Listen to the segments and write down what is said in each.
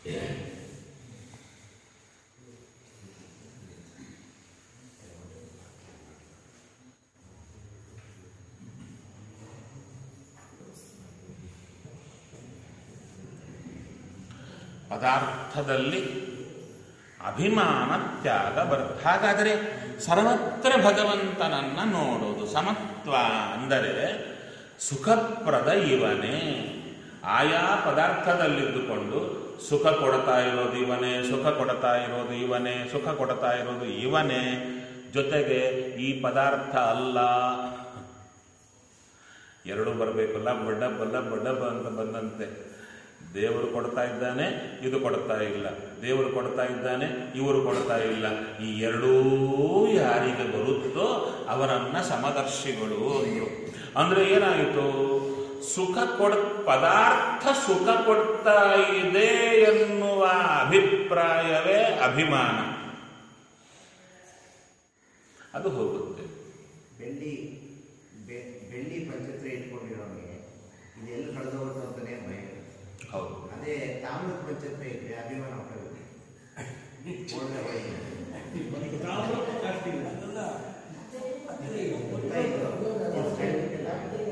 ಪದಾರ್ಥದಲ್ಲಿ ಅಭಿಮಾನ ತ್ಯಾಗ ಬರುತ್ತೆ ಹಾಗಾದರೆ ಸರ್ವತ್ರ ಭಗವಂತನನ್ನ ನೋಡುವುದು ಸಮತ್ವ ಅಂದರೆ ಸುಖಪ್ರದ ಇವನೇ ಆಯಾ ಪದಾರ್ಥದಲ್ಲಿದ್ದುಕೊಂಡು ಸುಖ ಕೊಡ್ತಾ ಇರೋದು ಇವನೇ ಸುಖ ಕೊಡ್ತಾ ಇರೋದು ಇವನೇ ಸುಖ ಕೊಡ್ತಾ ಇರೋದು ಇವನೇ ಜೊತೆಗೆ ಈ ಪದಾರ್ಥ ಅಲ್ಲ ಎರಡು ಬರಬೇಕಲ್ಲ ಬಡ್ಡ ಬಲ್ಲ ಬಡ್ಡ ಬ ಅಂತ ಬಂದಂತೆ ದೇವರು ಕೊಡ್ತಾ ಇದ್ದಾನೆ ಇದು ಕೊಡ್ತಾ ಇಲ್ಲ ದೇವರು ಕೊಡ್ತಾ ಇದ್ದಾನೆ ಇವರು ಕೊಡ್ತಾ ಇಲ್ಲ ಈ ಎರಡೂ ಯಾರಿಗೆ ಬರುತ್ತೋ ಅವರನ್ನ ಸಮದರ್ಶಿಗಳು ಅಂದ್ರು ಅಂದ್ರೆ ಏನಾಯಿತು ಸುಖ ಕೊಡ್ ಪದಾರ್ಥ ಸುಖ ಕೊಡ್ತಾ ಇದೆ ಎನ್ನುವ ಅಭಿಪ್ರಾಯವೇ ಅಭಿಮಾನ ಅದು ಹೋಗುತ್ತೆ ಬೆಳ್ಳಿ ಬೆ- ಬೆಳ್ಳಿ ಪಂಚತ್ರ ಇಟ್ಕೊಂಡಿರೋನಿಗೆ ಇದೆಲ್ಲ ಕಳೆದು ಹೋಗ್ತು ಅಂತಾನೆ ಭಯ ಹೌದು ಅದೇ ತಾಮ್ರದ ಪಂಚತ್ರ ಇದ್ರೆ ಅಭಿಮಾನ ಹೊರಟೋಗುತ್ತೆ. ಹೋದ್ರೆ ಹೋಯ್ತು. ಗೊತ್ತಾಯ್ತು? ಎಷ್ಟು ಹೇಳ್ಬೇಕಿಲ್ಲ?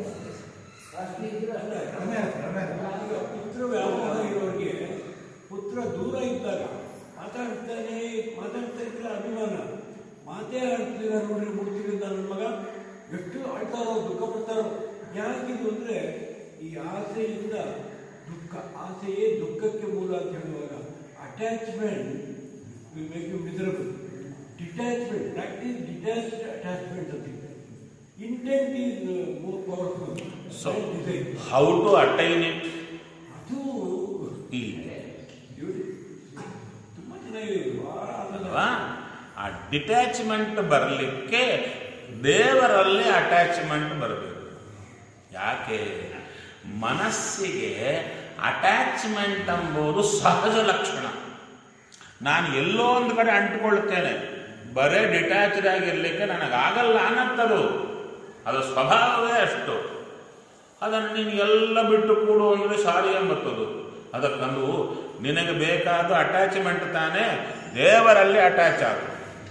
ಈಗ ಪುತ್ರ ವ್ಯಾಮೋಹ ಇರೋರಿಗೆ ಪುತ್ರ ದೂರ ಇದ್ದಾಗ ಮಾತಾಡ್ತಾನೆ ಮಾತಾಡ್ತಾ ಇದ್ರೆ ಅಭಿಮಾನ ಮಾತೇ ಆಡ್ತಿಲ್ಲ ನೋಡ್ರಿ ಮುಡ್ತಿರಿಂದ ನನ್ನ ಮಗ ಎಷ್ಟು ಆಡ್ತಾರೋ ದುಃಖ ಪಡ್ತಾರೋ ಯಾಕಿದು ಅಂದ್ರೆ ಈ ಆಸೆಯಿಂದ ದುಃಖ ಆಸೆಯೇ ದುಃಖಕ್ಕೆ ಮೂಲ ಅಂತ ಹೇಳುವಾಗ attachment will make you miserable detachment practice detached attachment ಅಂತ intent is more powerful so how to attain it ಅದು ಈ beauty. ತುಂಬಾ ಚೆನ್ನಾಗಿದೆ ಇದು. ಬಹಳ ಆನಂದ. ಅಲ್ವಾ ಆ ಡಿಟ್ಯಾಚ್ಮೆಂಟ್ ಬರಲಿಕ್ಕೆ ದೇವರಲ್ಲಿ ಅಟ್ಯಾಚ್ಮೆಂಟ್ ಬರಬೇಕು ಯಾಕೆ ಮನಸ್ಸಿಗೆ ಅಟ್ಯಾಚ್ಮೆಂಟ್ ಎಂಬುದು ಸಹಜ ಲಕ್ಷಣ ನಾನು ಎಲ್ಲೋ ಒಂದು ಕಡೆ ಅಂಟ್ಕೊಳ್ತೇನೆ ಬರೇ ಡಿಟ್ಯಾಚ್ಡ್ ಆಗಿರ್ಲಿಕ್ಕೆ ನನಗಾಗಲ್ಲ ಅನ್ನತ್ತದು ಅದು ಸ್ವಭಾವವೇ ಅಷ್ಟು ಅದನ್ನು ನೀನು ಎಲ್ಲ ಬಿಟ್ಟು ಕೂಡು ಅಂದರೆ ಸಾರಿ ಎಂಬತ್ತದು ಅದಕ್ಕಂದು ನಿನಗೆ ಬೇಕಾದ ಅಟ್ಯಾಚ್ಮೆಂಟ್ ತಾನೇ ದೇವರಲ್ಲಿ ಅಟ್ಯಾಚ್ ಆಗು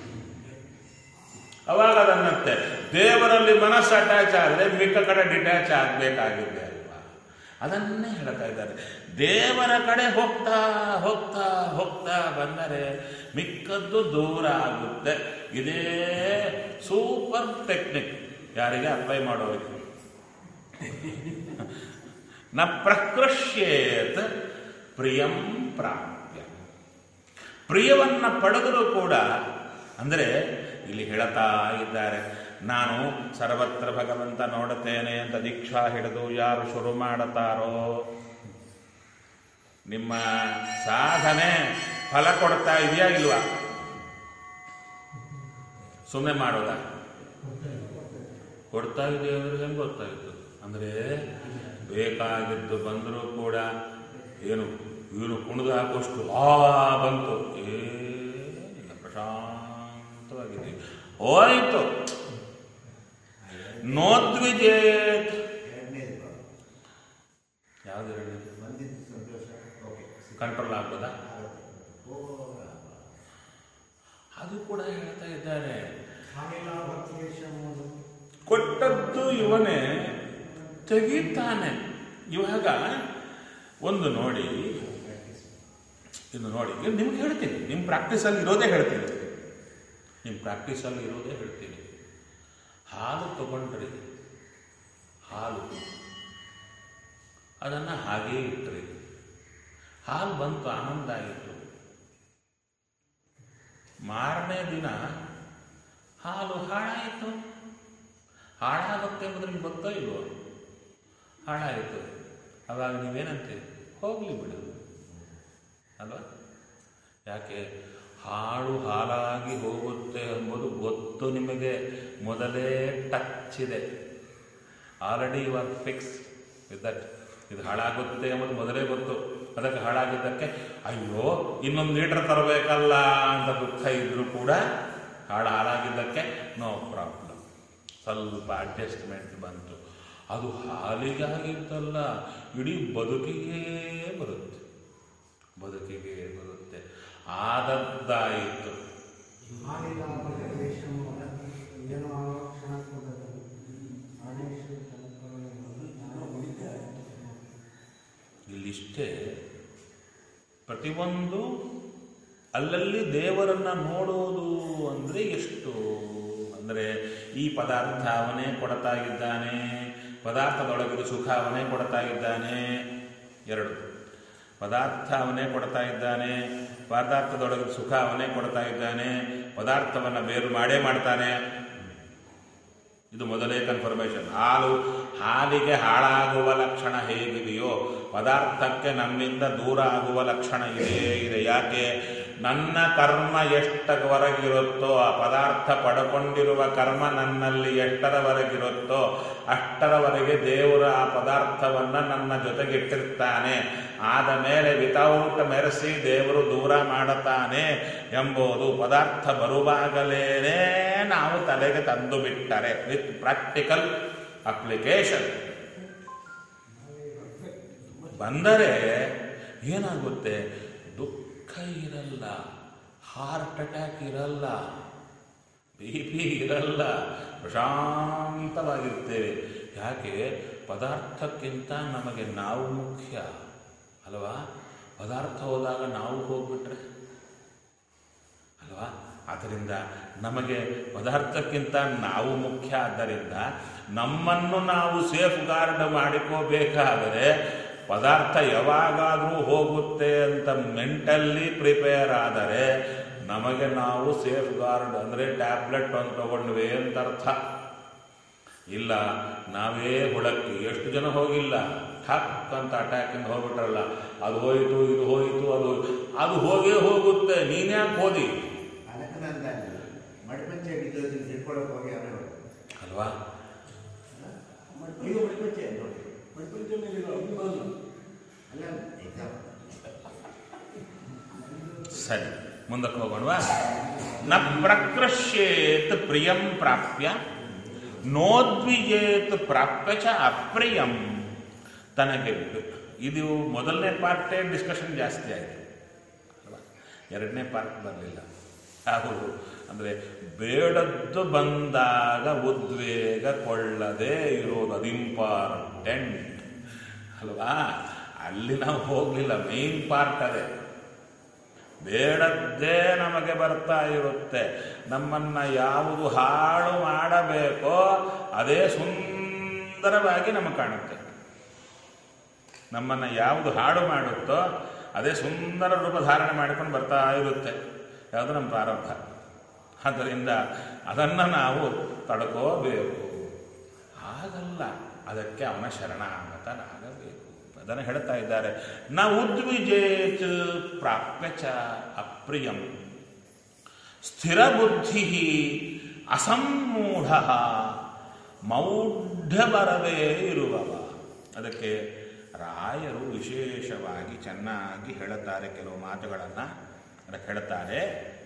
ಅವಾಗ ಅದನ್ನತ್ತೆ ದೇವರಲ್ಲಿ ಮನಸ್ಸು ಅಟ್ಯಾಚ್ ಆದರೆ ಮಿಕ್ಕ ಕಡೆ ಡಿಟ್ಯಾಚ್ ಆಗಬೇಕಾಗಿದೆ ಅಲ್ವಾ ಅದನ್ನೇ ಹೇಳ್ತಾ ಇದ್ದಾರೆ ದೇವರ ಕಡೆ ಹೋಗ್ತಾ ಹೋಗ್ತಾ ಹೋಗ್ತಾ ಬಂದರೆ ಮಿಕ್ಕದ್ದು ದೂರ ಆಗುತ್ತೆ ಇದೇ ಸೂಪರ್ ಟೆಕ್ನಿಕ್ ಯಾರಿಗೆ ಅಪ್ಲೈ ಮಾಡೋರಿಗೆ ನ ಪ್ರಕೃಷ್ಯೇತ್ ಪ್ರಿಯಂ ಪ್ರಾಪ್ಯ ಪ್ರಿಯವನ್ನ ಪಡೆದರೂ ಕೂಡ ಅಂದರೆ ಇಲ್ಲಿ ಹೇಳ್ತಾ ಇದ್ದಾರೆ ನಾನು ಸರ್ವತ್ರ ಭಗವಂತ ನೋಡುತ್ತೇನೆ ಅಂತ ದೀಕ್ಷಾ ಹಿಡಿದು ಯಾರು ಶುರು ಮಾಡುತ್ತಾರೋ ನಿಮ್ಮ ಸಾಧನೆ ಫಲ ಕೊಡ್ತಾ ಇದೆಯಾ ಇಲ್ವಾ ಸುಮ್ಮನೆ ಮಾಡೋದಾ ಕೊಡ್ತಾ ಇದೆಯಾ ಅಂದ್ರೆ ಹೆಂಗೆ ಗೊತ್ತಾಯಿತು ಅಂದರೆ ಬೇಕಾಗಿದ್ದು ಬಂದರೂ ಕೂಡ ಏನು ಇವನು ಕುಣಿದು ಹಾಕೋಷ್ಟು ಆ ಬಂತು ಏನಿಲ್ಲ ಪ್ರಶಾಂತವಾಗಿದೆ ಹೋಯ್ತು ನೋದ್ವಿಜೇತ್ ಎರಡನೇದು ಬಾ. ಯಾವ್ದು ಎರಡು ಬಂದಿದ್ದು ಸಂತೋಷ ಓಕೆ ಕಂಟ್ರೋಲ್ ಆಗ್ಬೋದಾ ಆಗುತ್ತೆ. ಓ ಅದು ಕೂಡ ಹೇಳ್ತಾ ಇದ್ದಾರೆ ಆಮೇಲೆ ಆ ಭಕ್ತಿವೇಷ ಅನ್ನೋದು ಕೊಟ್ಟದ್ದು ಇವನೇ ತೆಗಿತಾನೆ ಇವಾಗ ಒಂದು ನೋಡಿ ಇದು ನೋಡಿ ಇದು ನಿಮ್ಗೆ ಹೇಳ್ತೀನಿ ನಿಮ್ಮ ಪ್ರಾಕ್ಟೀಸಲ್ಲಿ ಇರೋದೇ ಹೇಳ್ತೀನಿ ನಿಮ್ಮ ಪ್ರಾಕ್ಟೀಸಲ್ಲಿ ಇರೋದೇ ಹೇಳ್ತೀನಿ ಹಾಲು ತಗೊಂಡ್ರಿ ಹಾಲು ಅದನ್ನು ಹಾಗೇ ಇಟ್ರಿ ಹಾಲು ಬಂತು ಆನಂದ ಆಯಿತು ಮಾರನೇ ದಿನ ಹಾಲು ಹಾಳಾಯಿತು ಹಾಳಾಗುತ್ತೆ ಎಂಬುದು ನಿಮ್ಗೆ ಗೊತ್ತೋ ಇಲ್ವೋ ಹಾಳಾಯಿತು ಅವಾಗ ನೀವೇನಂತೀರಿ ಹೋಗಲಿ ಬಿಡು ಅಲ್ವಾ ಯಾಕೆ ಹಾಳು ಹಾಳಾಗಿ ಹೋಗುತ್ತೆ ಎಂಬುದು ಗೊತ್ತು ನಿಮಗೆ ಮೊದಲೇ ಟಚ್ ಇದೆ already you are fix with that ಇದು ಹಾಳಾಗುತ್ತೆ ಎಂಬುದು ಮೊದಲೇ ಗೊತ್ತು ಅದಕ್ಕೆ ಹಾಳಾಗಿದ್ದಕ್ಕೆ ಅಯ್ಯೋ ಇನ್ನೊಂದು ಲೀಟರ್ ತರಬೇಕಲ್ಲ ಅಂತ ದುಃಖ ಇದ್ರೂ ಕೂಡ ಹಾಳು ಹಾಳಾಗಿದ್ದಕ್ಕೆ ನೋ ಪ್ರಾಬ್ಲಮ್ ಸ್ವಲ್ಪ ಅಡ್ಜಸ್ಟ್ಮೆಂಟ್ ಬಂತು ಅದು ಹಾಲಿಗಾಗಿದ್ದಲ್ಲ ಇಡೀ ಬದುಕಿಗೆ ಬರುತ್ತೆ ಬದುಕಿಗೆ ಬರುತ್ತೆ ಆದದ್ದಾಯಿತು ಹಾಲಿನ ವೇಷము ಏನು ಕ್ಷಣ ಕೊಡದು ಪ್ರಾಣೇಶ್ವರ ಇಲ್ಲಿಷ್ಟೇ ಪ್ರತಿಯೊಂದು ಅಲ್ಲಲ್ಲಿ ದೇವರನ್ನ ನೋಡೋದು ಅಂದರೆ ಎಷ್ಟು ಅಂದರೆ ಈ ಪದಾರ್ಥ ಅವನೇ ಕೊಡ್ತಾ ಇದ್ದಾನೆ ಪದಾರ್ಥದೊಳಗಿದ ಸುಖ ಅವನೇ ಕೊಡ್ತಾ ಇದ್ದಾನೆ ಎರಡು ಪದಾರ್ಥ ಅವನೇ ಕೊಡ್ತಾ ಇದ್ದಾನೆ ಪದಾರ್ಥದೊಳಗಿದ ಸುಖ ಅವನೇ ಕೊಡ್ತಾ ಇದ್ದಾನೆ ಪದಾರ್ಥವನ್ನು ಬೇರು ಮಾಡೇ ಮಾಡ್ತಾನೆ ಇದು ಮೊದಲೇ ಕನ್ಫರ್ಮೇಷನ್ ಹಾಲು ಹಾಲಿಗೆ ಹಾಳಾಗುವ ಲಕ್ಷಣ ಹೇಗಿದೆಯೋ ಪದಾರ್ಥಕ್ಕೆ ನಮ್ಮಿಂದ ದೂರ ಆಗುವ ಲಕ್ಷಣ ಇದೆ ಇದೆ ಯಾಕೆ ನನ್ನ ಕರ್ಮ ಎಷ್ಟರವರೆಗಿರುತ್ತೋ ಆ ಪದಾರ್ಥ ಪಡ್ಕೊಂಡಿರುವ ಕರ್ಮ ನನ್ನಲ್ಲಿ ಎಷ್ಟರವರೆಗಿರುತ್ತೋ ಅಷ್ಟರವರೆಗೆ ದೇವರು ಆ ಪದಾರ್ಥವನ್ನು ನನ್ನ ಜೊತೆಗಿಟ್ಟಿರ್ತಾನೆ ಆದ ಮೇಲೆ ವಿತೌಟ್ ಮೆರೆಸಿ ದೇವರು ದೂರ ಮಾಡುತ್ತಾನೆ ಎಂಬುದು ಪದಾರ್ಥ ಬರುವಾಗಲೇನೆ ನಾವು ತಲೆಗೆ ತಂದು ಬಿಟ್ಟರೆ ವಿತ್ ಪ್ರಾಕ್ಟಿಕಲ್ ಅಪ್ಲಿಕೇಶನ್ ಬಂದರೆ ಏನಾಗುತ್ತೆ ದುಃಖ ಇರಲ್ಲ ಹಾರ್ಟ್ ಅಟ್ಯಾಕ್ ಇರಲ್ಲ ಬಿ ಪಿ ಇರಲ್ಲ ಪ್ರಶಾಂತವಾಗಿರ್ತೇವೆ ಯಾಕೆ ಪದಾರ್ಥಕ್ಕಿಂತ ನಮಗೆ ನಾವು ಮುಖ್ಯ ಅಲ್ವಾ ಪದಾರ್ಥ ಹೋದಾಗ ನಾವು ಹೋಗ್ಬಿಟ್ರೆ ಅಲ್ವಾ ಆದ್ದರಿಂದ ನಮಗೆ ಪದಾರ್ಥಕ್ಕಿಂತ ನಾವು ಮುಖ್ಯ ಆದ್ದರಿಂದ ನಮ್ಮನ್ನು ನಾವು ಸೇಫ್ ಗಾರ್ಡ್ ಮಾಡಿಕೋಬೇಕಾದರೆ ಪದಾರ್ಥ ಯಾವಾಗಾದರೂ ಹೋಗುತ್ತೆ ಅಂತ ಮೆಂಟಲ್ಲಿ ಪ್ರಿಪೇರ್ ಆದರೆ ನಮಗೆ ನಾವು ಸೇಫ್ ಗಾರ್ಡ್ ಅಂದರೆ ಟ್ಯಾಬ್ಲೆಟ್ ಒಂದು ತಗೊಂಡ್ವಿ ಅಂತ ಅರ್ಥ ಇಲ್ಲ ನಾವೇ ಹುಳಕ್ಕೆ ಎಷ್ಟು ಜನ ಹೋಗಿಲ್ಲ ಠಕ್ ಅಂತ ಅಟ್ಯಾಕಿಂದ ಹೋಗ್ಬಿಟ್ರಲ್ಲ ಅದು ಹೋಯಿತು ಇದು ಹೋಯಿತು ಅದು ಹೋಯ್ತು. ಅದು ಹೋಗೇ ಹೋಗುತ್ತೆ ನೀನ್ಯಾಕೆ ಹೋದಿ ಅನಕನಂದ ಮಡಿಪಂಚೆ ಬಿದ್ದೋದು ಹಿಡ್ಕೊಳಕ್ ಹೋಗಿ ಅವನೇ ಅಲ್ವಾ ಇದು ಮಡಿಪಂಚೆ ನೋಡಿ ಪ್ರಪಂಚ ಮೇಲಿರೋ ಅಭಿಮಾನ ಅಲ್ಲ ಎಕ್ಸಾಮ್ ಸರಿ ಮುಂದಕ್ಕೆ ಹೋಗೋಣವಾ ನ ಪ್ರಕೃಷ್ಯೇತ್ ಪ್ರಿಯಂ ಪ್ರಾಪ್ಯ ನೋದ್ವಿಜೇತ್ ಪ್ರಾಪ್ಯ ಚ ಅಪ್ರಿಯಂ ತನಗೆ ಬೆ- ಇದು ಮೊದಲನೇ ಪಾರ್ಟೇ ಡಿಸ್ಕಷನ್ ಜಾಸ್ತಿ ಆಯಿತು ಅಲ್ವಾ ಎರಡನೇ ಪಾರ್ಟ್ ಬರಲಿಲ್ಲ ಹೌದು ಅಂದರೆ ಬೇಡದ್ದು ಬಂದಾಗ ಉದ್ವೇಗ ಕೊಳ್ಳದೆ ಇರೋದು ಅದು ಇಂಪಾರ್ಟೆಂಟ್ ಅಲ್ವಾ ಅಲ್ಲಿ ನಾವು ಹೋಗಲಿಲ್ಲ ಮೇನ್ ಪಾರ್ಟ್ ಅದೇ ಬೇಡದ್ದೇ ನಮಗೆ ಬರ್ತಾ ಇರುತ್ತೆ ನಮ್ಮನ್ನ ಯಾವುದು ಹಾಳು ಮಾಡಬೇಕೋ ಅದೇ ಸುಂದರವಾಗಿ ನಮಗೆ ಕಾಣುತ್ತೆ ನಮ್ಮನ್ನು ಯಾವುದು ಹಾಡು ಮಾಡುತ್ತೋ ಅದೇ ಸುಂದರ ರೂಪ ಧಾರಣೆ ಮಾಡಿಕೊಂಡು ಬರ್ತಾ ಇರುತ್ತೆ ಯಾವುದು ನಮ್ಮ ಪ್ರಾರಬ್ಧ ಆದ್ದರಿಂದ ಅದನ್ನು ನಾವು ತಡ್ಕೋಬೇಕು ಹಾಗಲ್ಲ ಅದಕ್ಕೆ ಅವನ ಶರಣಾಗತನಾಗಬೇಕು ಅದನ್ನು ಹೇಳ್ತಾ ಇದ್ದಾರೆ ನ ಉದ್ವಿಜೇತ್ ಪ್ರಾಪ್ಯ ಚ ಅಪ್ರಿಯಂ ಸ್ಥಿರಬುದ್ಧಿ ಅಸಮ್ಮೂಢ ಮೌಢ್ಯ ಬರದೇ ಇರುವವ ಅದಕ್ಕೆ ರಾಯರು ವಿಶೇಷವಾಗಿ ಚೆನ್ನಾಗಿ ಹೇಳುತ್ತಾರೆ ಕೆಲವು ಮಾತುಗಳನ್ನು ಅದಕ್ಕೆ ಹೇಳ್ತಾರೆ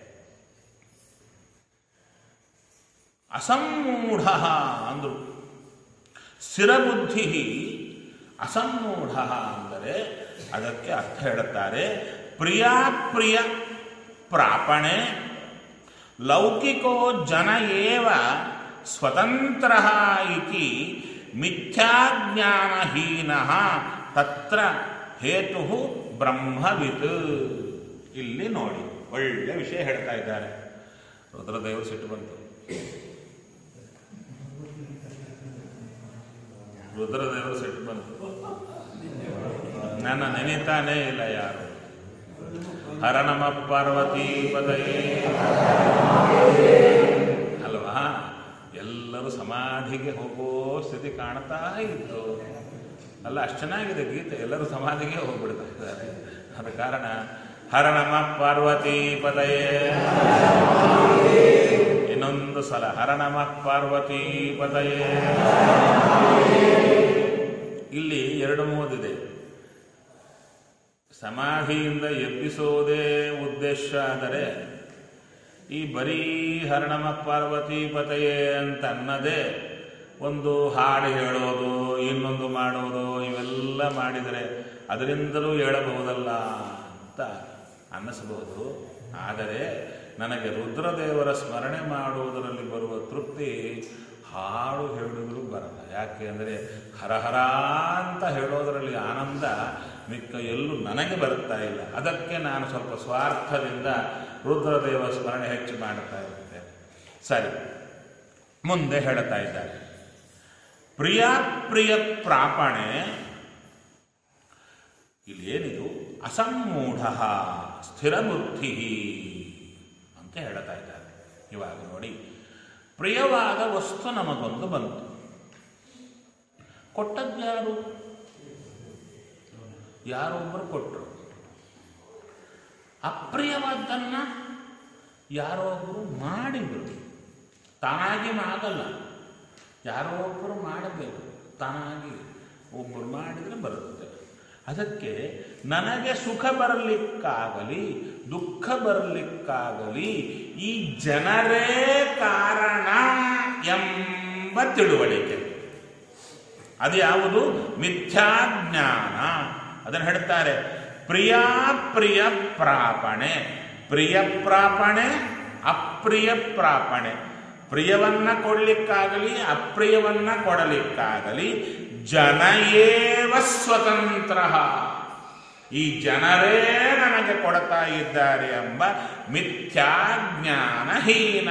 ಅಸಮ್ಮೂಢ ಅಂದರು ಸ್ಥಿರಬುದ್ಧಿ ಅಸಮ್ಮೂಢ ಅಂದರೆ ಅದಕ್ಕೆ ಅರ್ಥ ಹೇಳುತ್ತಾರೆ ಪ್ರಿಯಾಪ್ರಿಯ ಪ್ರಾಪಣೆ ಲೌಕಿಕೋ ಜನ ಏವ ಸ್ವತಂತ್ರ ಇತಿ ಮಿಥ್ಯಾಜ್ಞಾನಹೀನ ತತ್ರ ಹೇತು ಬ್ರಹ್ಮವಿತ್ ಇಲ್ಲಿ ನೋಡಿ ಒಳ್ಳೆ ವಿಷಯ ಹೇಳ್ತಾ ಇದ್ದಾರೆ ರುದ್ರದೇವರು ಸಿಟ್ಟು ಬಂತು ರುದ್ರದೇವರು ಸಿಟ್ಟು ಬಂತು ನನ್ನ ನೆನೀತಾನೇ ಇಲ್ಲ ಯಾರು ಹರ ನಮ ಪಾರ್ವತಿ ಪದಯೇ ಅಲ್ವಾ ಎಲ್ಲರೂ ಸಮಾಧಿಗೆ ಹೋಗೋ ಸ್ಥಿತಿ ಕಾಣ್ತಾ ಇತ್ತು ಅಲ್ಲ ಅಷ್ಟು ಚೆನ್ನಾಗಿದೆ ಗೀತೆ ಎಲ್ಲರೂ ಸಮಾಧಿಗೆ ಹೋಗ್ಬಿಡ್ತಾ ಇದ್ದಾರೆ ಅದ ಕಾರಣ ಹರ ನಮ ಪಾರ್ವತಿ ಪದಯೇ ಇನ್ನೊಂದು ಸಲ ಹರ ನಮ ಪಾರ್ವತಿ ಪದಯೇ ಇಲ್ಲಿ ಎರಡು ಮೂದಿದೆ ಸಮಾಧಿಯಿಂದ ಎಬ್ಬಿಸೋದೇ ಉದ್ದೇಶ ಆದರೆ ಈ ಬರೀ ಹರಣಮ ಪಾರ್ವತಿ ಪತೆಯೇ ಅಂತ ಅನ್ನದೇ ಒಂದು ಹಾಡು ಹೇಳೋದು ಇನ್ನೊಂದು ಮಾಡೋದು ಇವೆಲ್ಲ ಮಾಡಿದರೆ ಅದರಿಂದಲೂ ಹೇಳಬಹುದಲ್ಲ ಅಂತ ಅನ್ನಿಸಬಹುದು ಆದರೆ ನನಗೆ ರುದ್ರದೇವರ ಸ್ಮರಣೆ ಮಾಡುವುದರಲ್ಲಿ ಬರುವ ತೃಪ್ತಿ ಹಾಡು ಹೇಳಿದ್ರು ಬರಲ್ಲ ಯಾಕೆ ಅಂದರೆ ಹರಹರ ಅಂತ ಹೇಳೋದರಲ್ಲಿ ಆನಂದ ಮಿಕ್ಕ ಎಲ್ಲೂ ನನಗೆ ಬರ್ತಾ ಇಲ್ಲ ಅದಕ್ಕೆ ನಾನು ಸ್ವಲ್ಪ ಸ್ವಾರ್ಥದಿಂದ ರುದ್ರದೇವ ಸ್ಮರಣೆ ಹೆಚ್ಚು ಮಾಡ್ತಾ ಇರುತ್ತೆ ಸರಿ ಮುಂದೆ ಹೇಳ್ತಾ ಇದ್ದಾರೆ ಪ್ರಿಯ ಪ್ರಿಯ ಪ್ರಾಪಣೆ ಇಲ್ಲೇನಿದು ಅಸಮ್ಮೂಢ ಸ್ಥಿರಬುದ್ಧಿ ಅಂತ ಹೇಳ್ತಾ ಇದ್ದಾರೆ ಇವಾಗ ನೋಡಿ ಪ್ರಿಯವಾದ ವಸ್ತು ನಮಗೊಂದು ಬಂತು ಕೊಟ್ಟದ್ಯಾರು ಯಾರೊಬ್ಬರು ಕೊಟ್ಟರು ಅಪ್ರಿಯವಾದ್ದನ್ನ ಯಾರೋ ಒಬ್ಬರು ಮಾಡಿದ್ರು ತಾನಾಗಿ ಆಗಲ್ಲ ಯಾರೋ ಒಬ್ಬರು ಮಾಡಬೇಕು ತಾನಾಗಿ ಒಬ್ಬರು ಮಾಡಿದರೆ ಬರುತ್ತೆ ಅದಕ್ಕೆ ನನಗೆ ಸುಖ ಬರಲಿಕ್ಕಾಗಲಿ ದುಃಖ ಬರಲಿಕ್ಕಾಗಲಿ ಈ ಜನರೇ ಕಾರಣ ಎಂಬ ತಿಳುವಳಿಕೆ ಅದು ಯಾವುದು ಮಿಥ್ಯಾಜ್ಞಾನ ಅದನ್ನು ಹೇಳ್ತಾರೆ ಪ್ರಿಯ ಪ್ರಿಯ ಪ್ರಾಪಣೆ ಪ್ರಿಯ ಪ್ರಾಪಣೆ ಅಪ್ರಿಯ ಪ್ರಾಪಣೆ ಪ್ರಿಯವನ್ನ ಕೊಡ್ಲಿಕ್ಕಾಗಲಿ ಅಪ್ರಿಯವನ್ನ ಕೊಡಲಿಕ್ಕಾಗಲಿ ಜನ ಏವ ಸ್ವತಂತ್ರ ಈ ಜನರೇ ನನಗೆ ಕೊಡ್ತಾ ಇದ್ದಾರೆ ಎಂಬ ಮಿಥ್ಯಾಜ್ಞಾನಹೀನ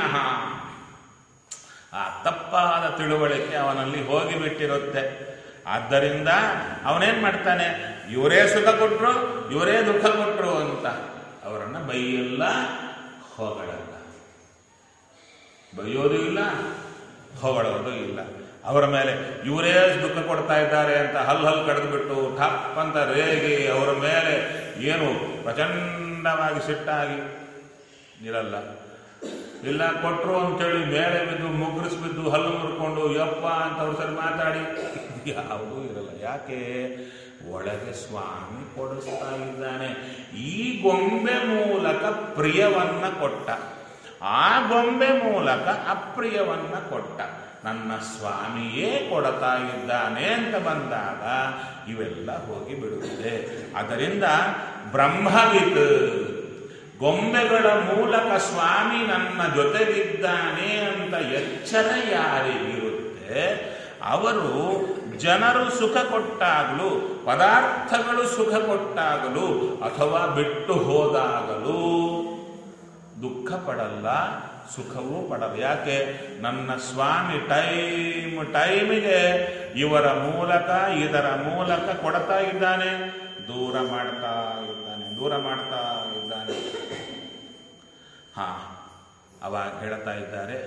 ಆ ತಪ್ಪಾದ ತಿಳುವಳಿಕೆ ಅವನಲ್ಲಿ ಹೋಗಿಬಿಟ್ಟಿರುತ್ತೆ ಆದ್ದರಿಂದ ಅವನೇನ್ ಮಾಡ್ತಾನೆ ಇವರೇ ಸುಖ ಕೊಟ್ರು ಇವರೇ ದುಃಖ ಕೊಟ್ರು ಅಂತ ಅವರನ್ನ ಬೈಯಲ್ಲ ಹೊಗಳಲ್ಲ ಬೈಯೋದು ಇಲ್ಲ ಹೊಗಳೋದು ಇಲ್ಲ ಅವರ ಮೇಲೆ ಇವರೇ ದುಃಖ ಕೊಡ್ತಾ ಇದ್ದಾರೆ ಅಂತ ಹಲ್ ಹಲ್ ಕಡಿದ್ಬಿಟ್ಟು ಠಪ್ ಅಂತ ರೇಗಿ ಅವರ ಮೇಲೆ ಏನು ಪ್ರಚಂಡವಾಗಿ ಸಿಟ್ಟಾಗಿ ಇರಲ್ಲ ಇಲ್ಲ ಕೊಟ್ರು ಅಂತೇಳಿ ಮೇಲೆ ಬಿದ್ದು ಮುಗ್ರಿಸ್ ಬಿದ್ದು ಹಲ್ಲು ಮುರ್ಕೊಂಡು ಯಪ್ಪ ಅಂತ ಅವ್ರ ಸರಿ ಮಾತಾಡಿ ಯಾವುದೂ ಇರಲ್ಲ ಯಾಕೆ ಒಳಗೆ ಸ್ವಾಮಿ ಕೊಡಿಸ್ತಾ ಇದ್ದಾನೆ ಈ ಗೊಂಬೆ ಮೂಲಕ ಪ್ರಿಯವನ್ನ ಕೊಟ್ಟ ಆ ಗೊಂಬೆ ಮೂಲಕ ಅಪ್ರಿಯವನ್ನ ಕೊಟ್ಟ ನನ್ನ ಸ್ವಾಮಿಯೇ ಕೊಡ್ತಾ ಇದ್ದಾನೆ ಅಂತ ಬಂದಾಗ ಇವೆಲ್ಲ ಹೋಗಿ ಬಿಡುತ್ತದೆ ಅದರಿಂದ ಬ್ರಹ್ಮವಿತ್ ಗೊಂಬೆಗಳ ಮೂಲಕ ಸ್ವಾಮಿ ನನ್ನ ಜೊತೆಗಿದ್ದಾನೆ ಅಂತ ಎಚ್ಚರ ಯಾರಿಗಿರುತ್ತೆ ಅವರು ಜನರು ಸುಖ ಕೊಟ್ಟಾಗಲೂ ಪದಾರ್ಥಗಳು ಸುಖ ಕೊಟ್ಟಾಗಲೂ ಅಥವಾ ಬಿಟ್ಟು ಹೋದಾಗಲೂ ದುಃಖ ಪಡಲ್ಲ ಸುಖವೂ ಪಡಲ್ಲ ಯಾಕೆ ನನ್ನ ಸ್ವಾಮಿ ಟೈಮ್ ಟೈಮಿಗೆ ಇವರ ಮೂಲಕ ಇದರ ಮೂಲಕ ಕೊಡ್ತಾ ಇದ್ದಾನೆ ದೂರ ಮಾಡ್ತಾ ಇದ್ದಾನೆ ದೂರ ಮಾಡ್ತಾ ಇದ್ದಾನೆ ಹಾ ಅವಾಗ ಹೇಳ್ತಾ ಇದ್ದಾರೆ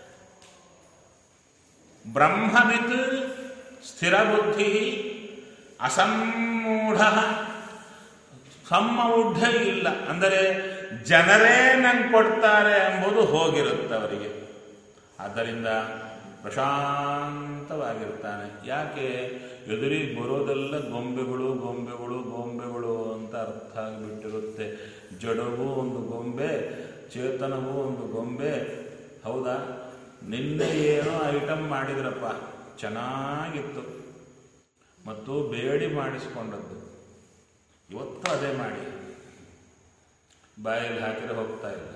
ಬ್ರಹ್ಮವಿತ್ ಸ್ಥಿರಬುದ್ಧಿ ಅಸಮ್ಮೂಢ ಸಮ್ಮೌಢ್ಯ ಇಲ್ಲ ಅಂದರೆ ಜನರೇ ನಂಗೆ ಕೊಡ್ತಾರೆ ಎಂಬುದು ಹೋಗಿರುತ್ತೆ ಅವರಿಗೆ ಆದ್ದರಿಂದ ಪ್ರಶಾಂತವಾಗಿರ್ತಾನೆ ಯಾಕೆ ಎದುರಿಗೆ ಬರೋದೆಲ್ಲ ಗೊಂಬೆಗಳು ಗೊಂಬೆಗಳು ಗೊಂಬೆಗಳು ಅಂತ ಅರ್ಥ ಆಗಿಬಿಟ್ಟಿರುತ್ತೆ ಜಡವೂ ಒಂದು ಗೊಂಬೆ ಚೇತನವೂ ಒಂದು ಗೊಂಬೆ ಹೌದಾ ನಿನ್ನೆ ಏನೋ ಐಟಮ್ ಮಾಡಿದ್ರಪ್ಪ ಚೆನ್ನಾಗಿತ್ತು ಮತ್ತು ಬೇಡಿ ಮಾಡಿಸ್ಕೊಂಡದ್ದು ಇವತ್ತು ಅದೇ ಮಾಡಿ ಬಾಯಲ್ಲಿ ಹಾಕಿದ್ರೆ ಹೋಗ್ತಾ ಇಲ್ಲ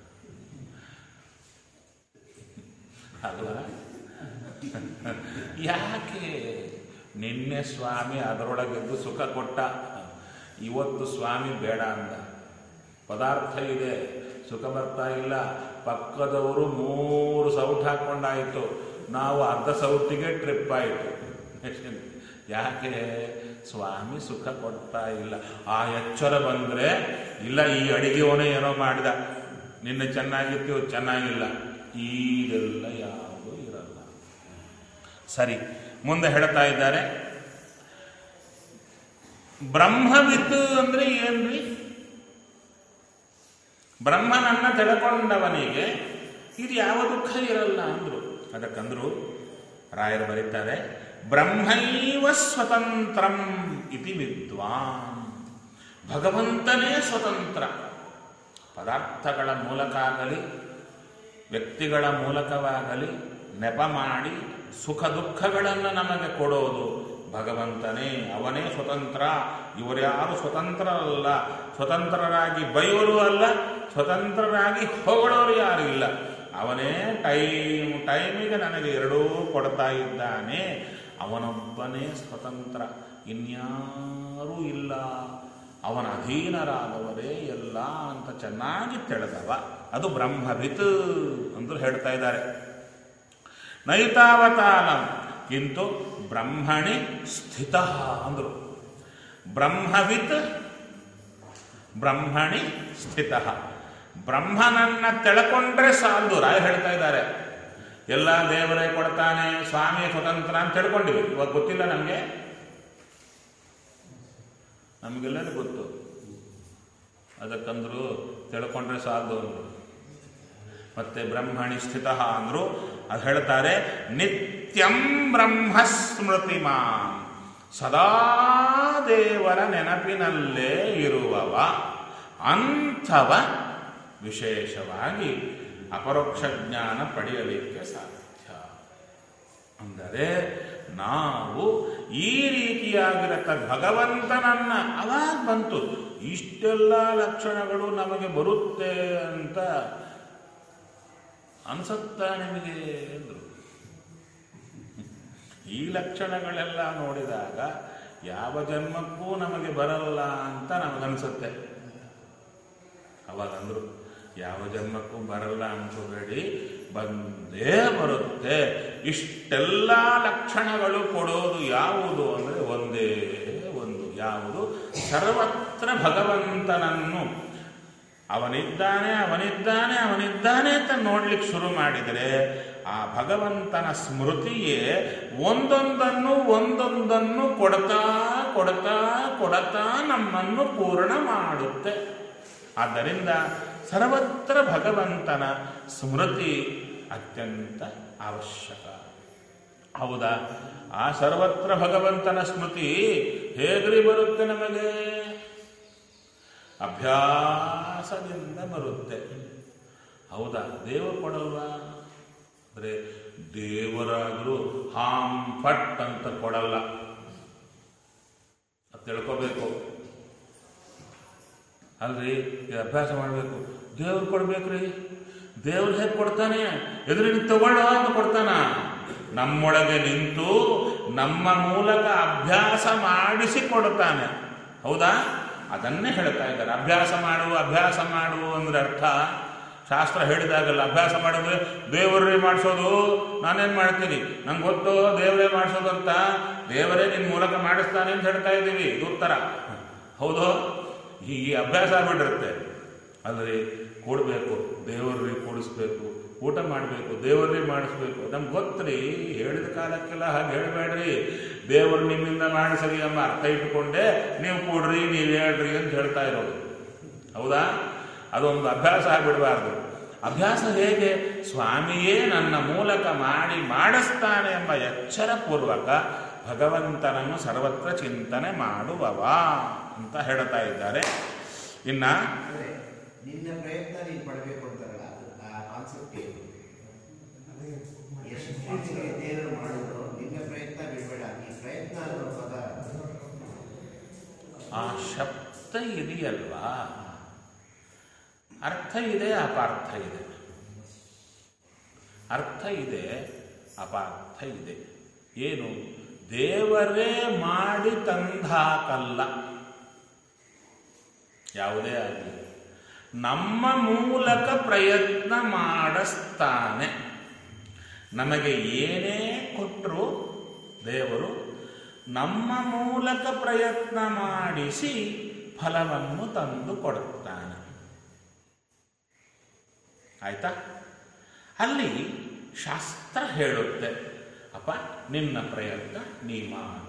ಅಲ್ವಾ ಯಾಕೆ ನಿನ್ನೆ ಸ್ವಾಮಿ ಅದರೊಳಗೆದ್ದು ಸುಖ ಕೊಟ್ಟ ಇವತ್ತು ಸ್ವಾಮಿ ಬೇಡ ಅಂದ ಪದಾರ್ಥ ಇದೆ ಸುಖ ಬರ್ತಾ ಇಲ್ಲ ಪಕ್ಕದವರು ಮೂರು ಸೌಟ್ ಹಾಕೊಂಡಾಯಿತು ನಾವು ಅರ್ಧ ಸೌಟಿಗೆ ಟ್ರಿಪ್ ಆಯಿತು ಯಾಕೆ ಸ್ವಾಮಿ ಸುಖ ಕೊಡ್ತಾ ಇಲ್ಲ ಆ ಎಚ್ಚರ ಬಂದ್ರೆ ಇಲ್ಲ ಈ ಅಡಿಗೆವನೇ ಏನೋ ಮಾಡಿದ ನಿನ್ನೆ ಚೆನ್ನಾಗಿತ್ತು ಇವತ್ತು ಚೆನ್ನಾಗಿಲ್ಲ ಇದೆಲ್ಲ ಯಾವುದೂ ಇರಲ್ಲ ಸರಿ ಮುಂದೆ ಹೇಳ್ತಾ ಇದ್ದಾರೆ ಬ್ರಹ್ಮವಿತ್ತು ಅಂದ್ರೆ ಏನ್ರಿ ಬ್ರಹ್ಮನನ್ನ ತಿಳ್ಕೊಂಡವನಿಗೆ ಇದು ಯಾವ ದುಃಖ ಇರಲ್ಲ ಅಂದ್ರು ಅದಕ್ಕಂದ್ರು ರಾಯರು ಬರೀತಾರೆ ಬ್ರಹ್ಮೈವ ಸ್ವತಂತ್ರಂ ಇತಿ ವಿದ್ವಾನ್ ಭಗವಂತನೇ ಸ್ವತಂತ್ರ ಪದಾರ್ಥಗಳ ಮೂಲಕ ಆಗಲಿ ವ್ಯಕ್ತಿಗಳ ಮೂಲಕವಾಗಲಿ ನೆಪ ಮಾಡಿ ಸುಖ ದುಃಖಗಳನ್ನು ನಮಗೆ ಕೊಡೋದು ಭಗವಂತನೇ ಅವನೇ ಸ್ವತಂತ್ರ ಇವರ್ಯಾರು ಸ್ವತಂತ್ರರಲ್ಲ ಸ್ವತಂತ್ರರಾಗಿ ಬೈಯೋರು ಅಲ್ಲ ಸ್ವತಂತ್ರರಾಗಿ ಹೊಗಳೋರು ಯಾರು ಇಲ್ಲ ಅವನೇ ಟೈಮ್ ಟೈಮಿಗೆ ನನಗೆ ಎರಡೂ ಕೊಡ್ತಾ ಇದ್ದಾನೆ ಅವನೊಬ್ಬನೇ ಸ್ವತಂತ್ರ ಇನ್ಯಾರೂ ಇಲ್ಲ ಅವನ ಅಧೀನರಾದವರೇ ಎಲ್ಲ ಅಂತ ಚೆನ್ನಾಗಿ ತಿಳಿದವ ಅದು ಬ್ರಹ್ಮವಿತ್ ಅಂತ ಹೇಳ್ತಾ ಇದ್ದಾರೆ ನೈತಾವತಾನಂ ಕಿಂತು ಬ್ರಹ್ಮಣಿ ಸ್ಥಿತ ಅಂದರು ಬ್ರಹ್ಮವಿತ್ ಬ್ರಹ್ಮಣಿ ಸ್ಥಿತ ಬ್ರಹ್ಮನನ್ನ ತಿಳ್ಕೊಂಡ್ರೆ ಸಾಲದು ರಾಯ ಹೇಳ್ತಾ ಇದ್ದಾರೆ ಎಲ್ಲ ದೇವರೇ ಕೊಡ್ತಾನೆ ಸ್ವಾಮಿ ಸ್ವತಂತ್ರ ಅಂತ ತಿಳ್ಕೊಂಡಿವಿ ಇವಾಗ ಗೊತ್ತಿಲ್ಲ ನಮಗೆ ನಮಗೆಲ್ಲರೂ ಗೊತ್ತು ಅದಕ್ಕಂದ್ರು ತಿಳ್ಕೊಂಡ್ರೆ ಸಾಲದು ಅಂದ್ರು ಮತ್ತೆ ಬ್ರಹ್ಮಣಿ ಸ್ಥಿತ ಅಂದ್ರು ಅದು ಹೇಳ್ತಾರೆ ನಿತ್ಯಂ ಬ್ರಹ್ಮ ಸ್ಮೃತಿಮಾ ಸದಾ ದೇವರ ನೆನಪಿನಲ್ಲೇ ಇರುವವ ಅಂಥವ ವಿಶೇಷವಾಗಿ ಅಪರೋಕ್ಷ ಜ್ಞಾನ ಪಡೆಯಲಿಕ್ಕೆ ಸಾಧ್ಯ ಅಂದರೆ ನಾವು ಈ ರೀತಿಯಾಗಿರತ್ತ ಭಗವಂತನನ್ನ ಅವಾಗ ಬಂತು ಇಷ್ಟೆಲ್ಲ ಲಕ್ಷಣಗಳು ನಮಗೆ ಬರುತ್ತೆ ಅಂತ ಅನ್ಸುತ್ತಾ ನಿಮಗೆ ಎಂದರು ಈ ಲಕ್ಷಣಗಳೆಲ್ಲ ನೋಡಿದಾಗ ಯಾವ ಜನ್ಮಕ್ಕೂ ನಮಗೆ ಬರಲ್ಲ ಅಂತ ನಮಗನ್ಸುತ್ತೆ ಅವಾಗಂದ್ರು ಯಾವ ಜನ್ಮಕ್ಕೂ ಬರಲ್ಲ ಅನ್ಕೋಬೇಡಿ ಬಂದೇ ಬರುತ್ತೆ ಇಷ್ಟೆಲ್ಲ ಲಕ್ಷಣಗಳು ಕೊಡೋದು ಯಾವುದು ಅಂದರೆ ಒಂದೇ ಒಂದು ಯಾವುದು ಸರ್ವತ್ರ ಭಗವಂತನನ್ನು ಅವನಿದ್ದಾನೆ ಅವನಿದ್ದಾನೆ ಅವನಿದ್ದಾನೆ ಅಂತ ನೋಡ್ಲಿಕ್ಕೆ ಶುರು ಮಾಡಿದರೆ ಆ ಭಗವಂತನ ಸ್ಮೃತಿಯೇ ಒಂದೊಂದನ್ನು ಒಂದೊಂದನ್ನು ಕೊಡ್ತಾ ಕೊಡ್ತಾ ಕೊಡ್ತಾ ನಮ್ಮನ್ನು ಪೂರ್ಣ ಮಾಡುತ್ತೆ ಆದ್ದರಿಂದ ಸರ್ವತ್ರ ಭಗವಂತನ ಸ್ಮೃತಿ ಅತ್ಯಂತ ಅವಶ್ಯಕ ಹೌದಾ ಆ ಸರ್ವತ್ರ ಭಗವಂತನ ಸ್ಮೃತಿ ಹೇಗ್ರಿ ಬರುತ್ತೆ ನಮಗೆ ಅಭ್ಯಾಸದಿಂದ ಬರುತ್ತೆ ಹೌದಾ ದೇವರು ಕೊಡಲ್ವಾ ಅಂದರೆ ದೇವರಾದರೂ ಹಾಂ ಫಟ್ ಅಂತ ಕೊಡಲ್ಲ ಅದು ತಿಳ್ಕೋಬೇಕು ಅಲ್ರಿ ಇದು ಅಭ್ಯಾಸ ಮಾಡಬೇಕು ದೇವ್ರು ಕೊಡ್ಬೇಕ್ರಿ ದೇವ್ರು ಹೇಗೆ ಕೊಡ್ತಾನೆ ಎದುರು ನೀನು ತಗೊಳ್ಳೋ ಅಂತ ಕೊಡ್ತಾನ ನಮ್ಮೊಳಗೆ ನಿಂತು ನಮ್ಮ ಮೂಲಕ ಅಭ್ಯಾಸ ಮಾಡಿಸಿ ಕೊಡ್ತಾನೆ ಹೌದಾ ಅದನ್ನೇ ಹೇಳ್ತಾ ಇದ್ದಾರೆ ಅಭ್ಯಾಸ ಮಾಡು ಅಭ್ಯಾಸ ಮಾಡು ಅಂದ್ರೆ ಅರ್ಥ ಶಾಸ್ತ್ರ ಹೇಳಿದಾಗಲ್ಲ ಅಭ್ಯಾಸ ಮಾಡಿದ್ರೆ ದೇವರೇ ಮಾಡಿಸೋದು ನಾನೇನು ಮಾಡ್ತೀನಿ ನಂಗೆ ಗೊತ್ತು ದೇವರೇ ಮಾಡಿಸೋದು ಅಂತ ದೇವರೇ ನಿನ್ನ ಮೂಲಕ ಮಾಡಿಸ್ತಾನೆ ಅಂತ ಹೇಳ್ತಾ ಇದ್ದೀವಿ ಇದು ಉತ್ತರ ಹೌದು ಈ ಅಭ್ಯಾಸ ಆಗ್ಬಿಟ್ಟಿರುತ್ತೆ ಅಲ್ರಿ ಕೂಡಬೇಕು ದೇವರಿಗೆ ಕೂಡಿಸ್ಬೇಕು ಊಟ ಮಾಡಬೇಕು ದೇವರಿಗೆ ಮಾಡಿಸ್ಬೇಕು ನಮ್ಗೆ ಗೊತ್ತ್ರಿ ಹೇಳಿದ ಕಾಲಕ್ಕೆಲ್ಲ ಹಾಗೆ ಹೇಳಬೇಡ್ರಿ ದೇವರು ನಿಮ್ಮಿಂದ ಮಾಡಿಸಲಿ ಎಂಬ ಅರ್ಥ ಇಟ್ಟುಕೊಂಡೆ ನೀವು ಕೂಡ್ರಿ ನೀವು ಹೇಳ್ರಿ ಅಂತ ಹೇಳ್ತಾ ಇರೋದು ಹೌದಾ ಅದೊಂದು ಅಭ್ಯಾಸ ಆಗಿಬಿಡಬಾರ್ದು ಅಭ್ಯಾಸ ಹೇಗೆ ಸ್ವಾಮಿಯೇ ನನ್ನ ಮೂಲಕ ಮಾಡಿ ಮಾಡಿಸ್ತಾನೆ ಎಂಬ ಎಚ್ಚರ ಪೂರ್ವಕ ಭಗವಂತನನ್ನು ಸರ್ವತ್ರ ಚಿಂತನೆ ಮಾಡುವವ ಅಂತ ಹೇಳ್ತಾ ಇದ್ದಾರೆ ಇನ್ನ ಅಂದ್ರೆ ನಿನ್ನ ಪ್ರಯತ್ನ ನೀನು ಪಡಬೇಕು ಅಂತಾರಲ್ಲ ಅದು ಆ ಕಾನ್ಸೆಪ್ಟ್ ಏನು ಎಷ್ಟು ಮಟ್ಟಿಗೆ ದೇವರು ಮಾಡಿದ್ರು ನಿನ್ನ ಪ್ರಯತ್ನ ಬಿಡಬೇಡ ಈ ಪ್ರಯತ್ನ ಅನ್ನೋ ಪದ ಆ ಶಬ್ದ ಇದೆಯಲ್ವಾ ಅರ್ಥ ಇದೆ ಅಪಾರ್ಥ ಇದೆ ಅರ್ಥ ಇದೆ ಅಪಾರ್ಥ ಇದೆ ಏನು ದೇವರೇ ಮಾಡಿ ತಂದಾಕಲ್ಲ ಯಾವುದೇ ಆಗಲಿ ನಮ್ಮ ಮೂಲಕ ಪ್ರಯತ್ನ ಮಾಡಿಸ್ತಾನೆ ನಮಗೆ ಏನೇ ಕೊಟ್ಟರು ದೇವರು ನಮ್ಮ ಮೂಲಕ ಪ್ರಯತ್ನ ಮಾಡಿಸಿ ಫಲವನ್ನು ತಂದು ಕೊಡುತ್ತಾನೆ ಆಯ್ತಾ ಅಲ್ಲಿ ಶಾಸ್ತ್ರ ಹೇಳುತ್ತೆ ಅಪ್ಪ ನಿನ್ನ ಪ್ರಯತ್ನ ನೀ ಮಾಡು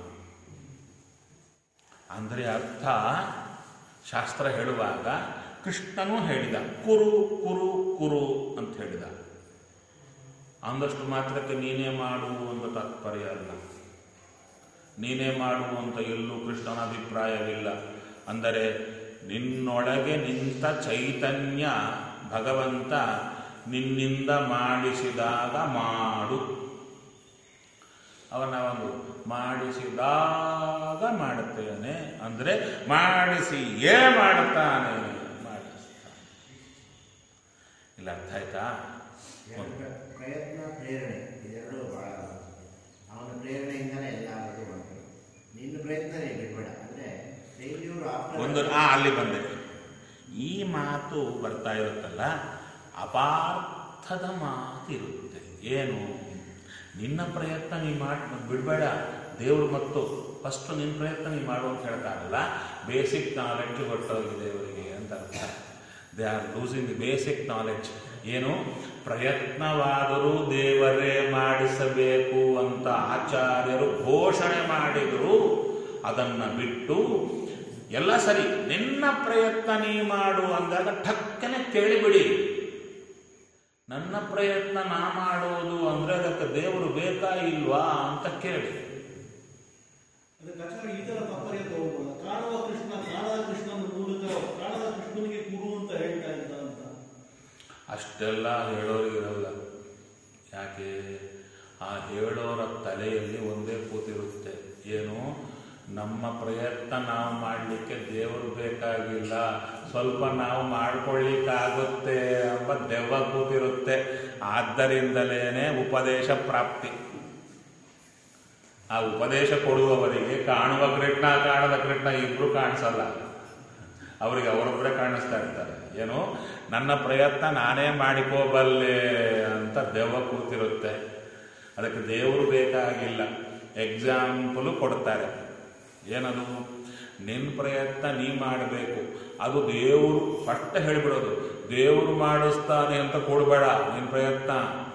ಅಂದರೆ ಅರ್ಥ ಶಾಸ್ತ್ರ ಹೇಳುವಾಗ ಕೃಷ್ಣನೂ ಹೇಳಿದ ಕುರು ಕುರು ಕುರು ಅಂತ ಹೇಳಿದ ಅಂದಷ್ಟು ಮಾತ್ರಕ್ಕೆ ನೀನೇ ಮಾಡು ಅಂತ ತಾತ್ಪರ್ಯ ಅಲ್ಲ ನೀನೇ ಮಾಡು ಅಂತ ಎಲ್ಲೂ ಕೃಷ್ಣನ ಅಭಿಪ್ರಾಯವಿಲ್ಲ ಅಂದರೆ ನಿನ್ನೊಳಗೆ ನಿಂತ ಚೈತನ್ಯ ಭಗವಂತ ನಿನ್ನಿಂದ ಮಾಡಿಸಿದಾಗ ಮಾಡು ಅವನ ಒಂದು ಮಾಡಿಸಿದಾಗ ಮಾಡುತ್ತೇನೆ ಅಂದರೆ ಮಾಡಿಸಿಯೇ ಮಾಡುತ್ತಾನೆ ಮಾಡಿಸ್ತಾನೆ ಇಲ್ಲ ಅರ್ಥ ಆಯ್ತಾ ಎರಡು ಪ್ರಯತ್ನ ಪ್ರೇರಣೆ ಇದೆರಡು ಬಹಳ ಅವನ ಪ್ರೇರಣೆಯಿಂದಲೇ ಎಲ್ಲ ಆಗೋದು ಒಂದು ನಿನ್ನ ಪ್ರಯತ್ನನೇ ಬಿಡಬೇಡ ಅಂದರೆ ಫೇಲ್ಯೂರ್ ಒಂದು ಆ ಅಲ್ಲಿ ಬಂದೆ ಈ ಮಾತು ಬರ್ತಾ ಇರುತ್ತಲ್ಲ ಅಪಾರ್ಥದ ಮಾತಿರುತ್ತೆ ಏನು ನಿನ್ನ ಪ್ರಯತ್ನ ನೀ ಮಾಡಿ ಬಿಡಬೇಡ ದೇವರು ಮತ್ತು ಫಸ್ಟ್ ನಿನ್ನ ಪ್ರಯತ್ನ ನೀ ಮಾಡು ಅಂತ ಹೇಳ್ತಾರಲ್ಲ ಬೇಸಿಕ್ ನಾಲೆಡ್ಜ್ ಹೊರಟೋಗಿದೆ ಅವರಿಗೆ ಅಂತ ಅರ್ಥ they are losing the basic knowledge ಏನು ಪ್ರಯತ್ನವಾದರೂ ದೇವರೇ ಮಾಡಿಸಬೇಕು ಅಂತ ಆಚಾರ್ಯರು ಘೋಷಣೆ ಮಾಡಿದರು ಅದನ್ನ ಬಿಟ್ಟು ಎಲ್ಲ ಸರಿ ನಿನ್ನ ಪ್ರಯತ್ನ ನೀ ಮಾಡು ಅಂದಾಗ ಠಕ್ಕನೆ ಕೇಳಿಬಿಡಿ ನನ್ನ ಪ್ರಯತ್ನ ನಾ ಮಾಡೋದು ಅಂದ್ರೆ ಅದಕ್ಕೆ ದೇವರು ಬೇಕಾ ಇಲ್ವಾ ಅಂತ ಕೇಳಿ ಅದಕ್ಕೆ ಆಚಾರ್ಯ ಈ ತರ ತಾತ್ಪರ್ಯ ತಗೋಬಹುದು ಕಾಣುವ ಕೃಷ್ಣ ಕಾಣದ ಕೃಷ್ಣನ ಮೂಲಕ ಕಾಣದ ಕೃಷ್ಣನಿಗೆ ಗುರು ಅಂತ ಹೇಳ್ತಾ ಇದ್ದ ಅಂತ ಅಷ್ಟೆಲ್ಲ ಹೇಳೋರಿಗಿರಲ್ಲ ಯಾಕೆ ಆ ಹೇಳೋರ ತಲೆಯಲ್ಲಿ ಒಂದೇ ಕೂತಿರುತ್ತೆ ಏನು ನಮ್ಮ ಪ್ರಯತ್ನ ನಾವು ಮಾಡಲಿಕ್ಕೆ ದೇವರು ಬೇಕಾಗಿಲ್ಲ ಸ್ವಲ್ಪ ನಾವು ಮಾಡ್ಕೊಳ್ಳಿಕ್ಕಾಗುತ್ತೆ ಎಂಬ ದೆವ್ವ ಕೂತಿರುತ್ತೆ ಆದ್ದರಿಂದಲೇನೆ ಉಪದೇಶ ಪ್ರಾಪ್ತಿ ಆ ಉಪದೇಶ ಕೊಡುವವರಿಗೆ ಕಾಣುವ ಕೃಷ್ಣ ಕಾಣದ ಕೃಷ್ಣ ಇಬ್ರು ಕಾಣಿಸಲ್ಲ ಅವರಿಗೆ ಅವರೊಬ್ಬರೇ ಕಾಣಿಸ್ತಾ ಇರ್ತಾರೆ ಏನು ನನ್ನ ಪ್ರಯತ್ನ ನಾನೇ ಮಾಡಿಕೋಬಲ್ಲೆ ಅಂತ ದೆವ್ವ ಕೂತಿರುತ್ತೆ ಅದಕ್ಕೆ ದೇವರು ಬೇಕಾಗಿಲ್ಲ ಎಕ್ಸಾಂಪಲು ಕೊಡ್ತಾರೆ ಏನದು ನಿನ್ನ ಪ್ರಯತ್ನ ನೀ ಮಾಡಬೇಕು ಅದು ದೇವರು ಫಸ್ಟ್ ಹೇಳಿಬಿಡೋದು ದೇವರು ಮಾಡಿಸ್ತಾನೆ ಅಂತ ಕೊಡಬೇಡ ನಿನ್ನ ಪ್ರಯತ್ನ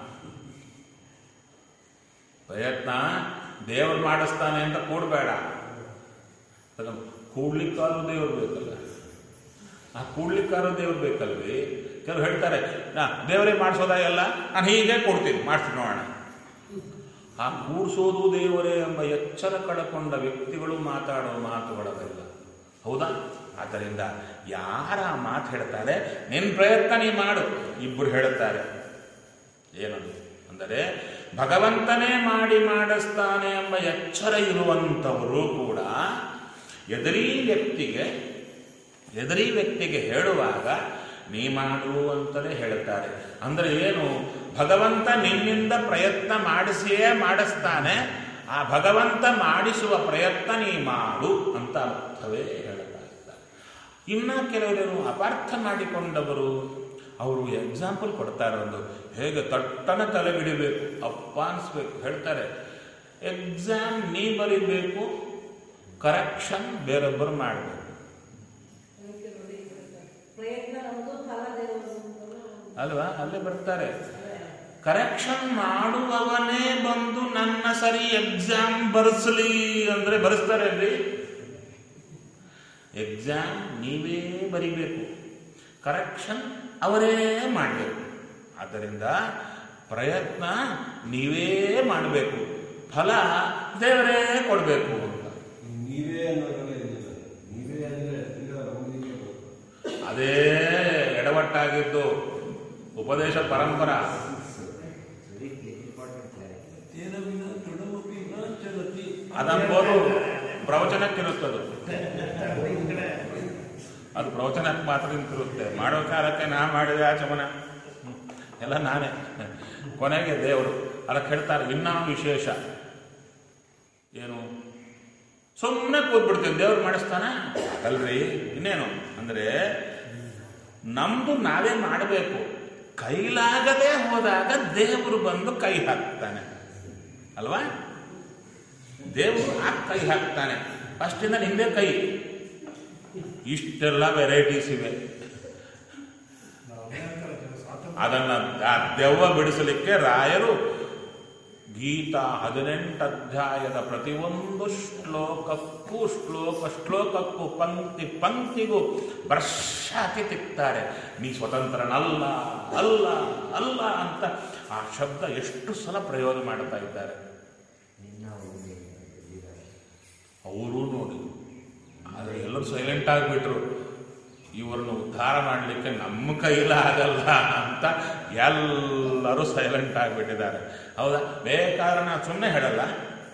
ಪ್ರಯತ್ನ ದೇವರು ಮಾಡಿಸ್ತಾನೆ ಅಂತ ಕೂಡಬೇಡ ಕೂಡ್ಲಿಕ್ಕಾದ್ರೂ ದೇವ್ರು ಬೇಕಲ್ಲ ಆ ಕೂಡ್ಲಿಕ್ಕಾದ್ರೂ ದೇವ್ರು ಬೇಕಲ್ವಿ ಕೆಲವ್ರು ಹೇಳ್ತಾರೆ ನಾ ದೇವರೇ ಮಾಡಿಸೋದ ಎಲ್ಲ ನಾನು ಹೀಗೆ ಕೊಡ್ತೀನಿ ಮಾಡ್ತೀನಿ ನೋಡೋಣ ಆ ಕೂಡಿಸೋದು ದೇವರೇ ಎಂಬ ಎಚ್ಚರ ಕಳಕೊಂಡ ವ್ಯಕ್ತಿಗಳು ಮಾತಾಡೋ ಮಾತುಗಳವೆಲ್ಲ ಹೌದಾ ಆದ್ದರಿಂದ ಯಾರ ಆ ಮಾತು ಹೇಳ್ತಾರೆ ನಿನ್ನ ಪ್ರಯತ್ನ ನೀ ಮಾಡು ಇಬ್ಬರು ಹೇಳುತ್ತಾರೆ ಏನದು ಅಂದರೆ ಭಗವಂತನೇ ಮಾಡಿ ಮಾಡಿಸ್ತಾನೆ ಎಂಬ ಎಚ್ಚರ ಇರುವಂಥವರು ಕೂಡ ಎದುರೀ ವ್ಯಕ್ತಿಗೆ ಎದುರೀ ವ್ಯಕ್ತಿಗೆ ಹೇಳುವಾಗ ನೀ ಮಾಡು ಅಂತಲೇ ಹೇಳುತ್ತಾರೆ ಅಂದರೆ ಏನು ಭಗವಂತ ನಿನ್ನಿಂದ ಪ್ರಯತ್ನ ಮಾಡಿಸಿಯೇ ಮಾಡಿಸ್ತಾನೆ ಆ ಭಗವಂತ ಮಾಡಿಸುವ ಪ್ರಯತ್ನ ನೀ ಮಾಡು ಅಂತ ಅರ್ಥವೇ ಹೇಳ್ತಾ ಇದ್ದಾರೆ ಇನ್ನ ಕೆಲವರೇನು ಅಪಾರ್ಥ ಮಾಡಿಕೊಂಡವರು ಅವರು ಎಕ್ಸಾಂಪಲ್ ಕೊಡ್ತಾರೆ ಒಂದು ಹೇಗೆ ತಟ್ಟನ ತಲೆಗಿಡಬೇಕು ಅಪ್ಪ ಅನ್ಸ್ಬೇಕು ಹೇಳ್ತಾರೆ ಎಕ್ಸಾಮ್ ನೀ ಬರಿಬೇಕು ಕರೆಕ್ಷನ್ ಬೇರೊಬ್ಬರು ಮಾಡಬೇಕು ಪ್ರಯತ್ನ ನಮ್ದು ಫಲ ದೇವರು ಅಲ್ವಾ ಅಲ್ಲೇ ಬರ್ತಾರೆ ಕರೆಕ್ಷನ್ ಮಾಡುವವನೇ ಬಂದು ನನ್ನ ಸರಿ ಎಕ್ಸಾಮ್ ಬರೆಸಲಿ ಅಂದ್ರೆ ಬರೆಸ್ತಾರೆ ಅಲ್ಲಿ ಎಕ್ಸಾಮ್ ನೀವೇ ಬರಿಬೇಕು ಕರೆಕ್ಷನ್ ಅವರೇ ಮಾಡಬೇಕು ಆದ್ದರಿಂದ ಪ್ರಯತ್ನ ನೀವೇ ಮಾಡಬೇಕು ಫಲ ದೇವರೇ ಕೊಡಬೇಕು ಅಂತ ನೀವೇ ಅನ್ನೋದ್ರಲ್ಲೇ ಇದಿಲ್ಲ ನೀವೇ ಅಂದ್ರೆ ತಿರ್ಗಾ ನಮ್ಮದಿಕ್ಕೆ ಬರುತ್ತೆ. ಅದೇ ಎಡವಟ್ಟಾಗಿದ್ದು ಉಪದೇಶ ಪರಂಪರಾ ಇಂಪಾರ್ಟೆಂಟ್ ಕ್ಲಾರಿಟಿ ತೇನ ವಿನ ತೃಣಮಪಿ ನ ಚಲತಿ ಅದಂಬೋದು ಪ್ರವಚನಕ್ಕಿರುತ್ತದು ಅದು ಪ್ರವಚನಕ್ಕೆ ಮಾತ್ರ ನಿಂತಿರುತ್ತೆ ಮಾಡೋ ಕಾಲಕ್ಕೆ ನಾ ಮಾಡಿದೆ ಆಚಮನ ಹ್ಮ್. ಎಲ್ಲ ನಾನೇ ಕೊನೆಗೆ ದೇವರು ಅದಕ್ಕೆ ಹೇಳ್ತಾರೆ ಇನ್ನೂ ವಿಶೇಷ ಏನು ಸುಮ್ಮನೆ ಕೂತ್ಬಿಡ್ತೀವಿ ದೇವ್ರು ಮಾಡಿಸ್ತಾನ ಅಲ್ರಿ ಇನ್ನೇನು ಅಂದರೆ ನಮ್ದು ನಾವೇ ಮಾಡಬೇಕು ಕೈಲಾಗದೆ ಹೋದಾಗ ದೇವರು ಬಂದು ಕೈ ಹಾಕ್ತಾನೆ ಅಲ್ವಾ ದೇವರು ಆ ಕೈ ಹಾಕ್ತಾನೆ ಅಷ್ಟಿಂದ ನಿಂದೆ ಕೈ ಇಷ್ಟೆಲ್ಲ ವೆರೈಟೀಸ್ ಇವೆ ಅದನ್ನ ಆ ದೆವ್ವ ಬಿಡಿಸಲಿಕ್ಕೆ ರಾಯರು ಗೀತಾ ಹದಿನೆಂಟು ಅಧ್ಯಾಯದ ಪ್ರತಿಯೊಂದು ಶ್ಲೋಕಕ್ಕೂ ಶ್ಲೋಕ ಶ್ಲೋಕಕ್ಕೂ ಪಂಕ್ತಿ ಪಂಕ್ತಿಗೂ ವರ್ಷಾತಿ ತಿಕ್ತಾರೆ ನೀ ಸ್ವತಂತ್ರನಲ್ಲ ಅಲ್ಲ ಅಲ್ಲ ಅಂತ ಆ ಶಬ್ದ ಎಷ್ಟು ಸಲ ಪ್ರಯೋಗ ಮಾಡ್ತಾ ಇದ್ದಾರೆ ನಿನ್ನ ಉಂಡೆ ಅವರು ನೋಡಿ ಆದರೆ ಎಲ್ಲರೂ ಸೈಲೆಂಟ್ ಆಗಿಬಿಟ್ರು ಇವರನ್ನು ಉದ್ಧಾರ ಮಾಡಲಿಕ್ಕೆ ನಮ್ಮ ಕೈಲಾಗಲ್ಲ ಅಂತ ಎಲ್ಲರೂ ಸೈಲೆಂಟ್ ಆಗಿಬಿಟ್ಟಿದ್ದಾರೆ ಹೌದಾ ಬೇಕಾದ್ರೆ ನಾನು ಸುಮ್ಮನೆ ಹೇಳಲ್ಲ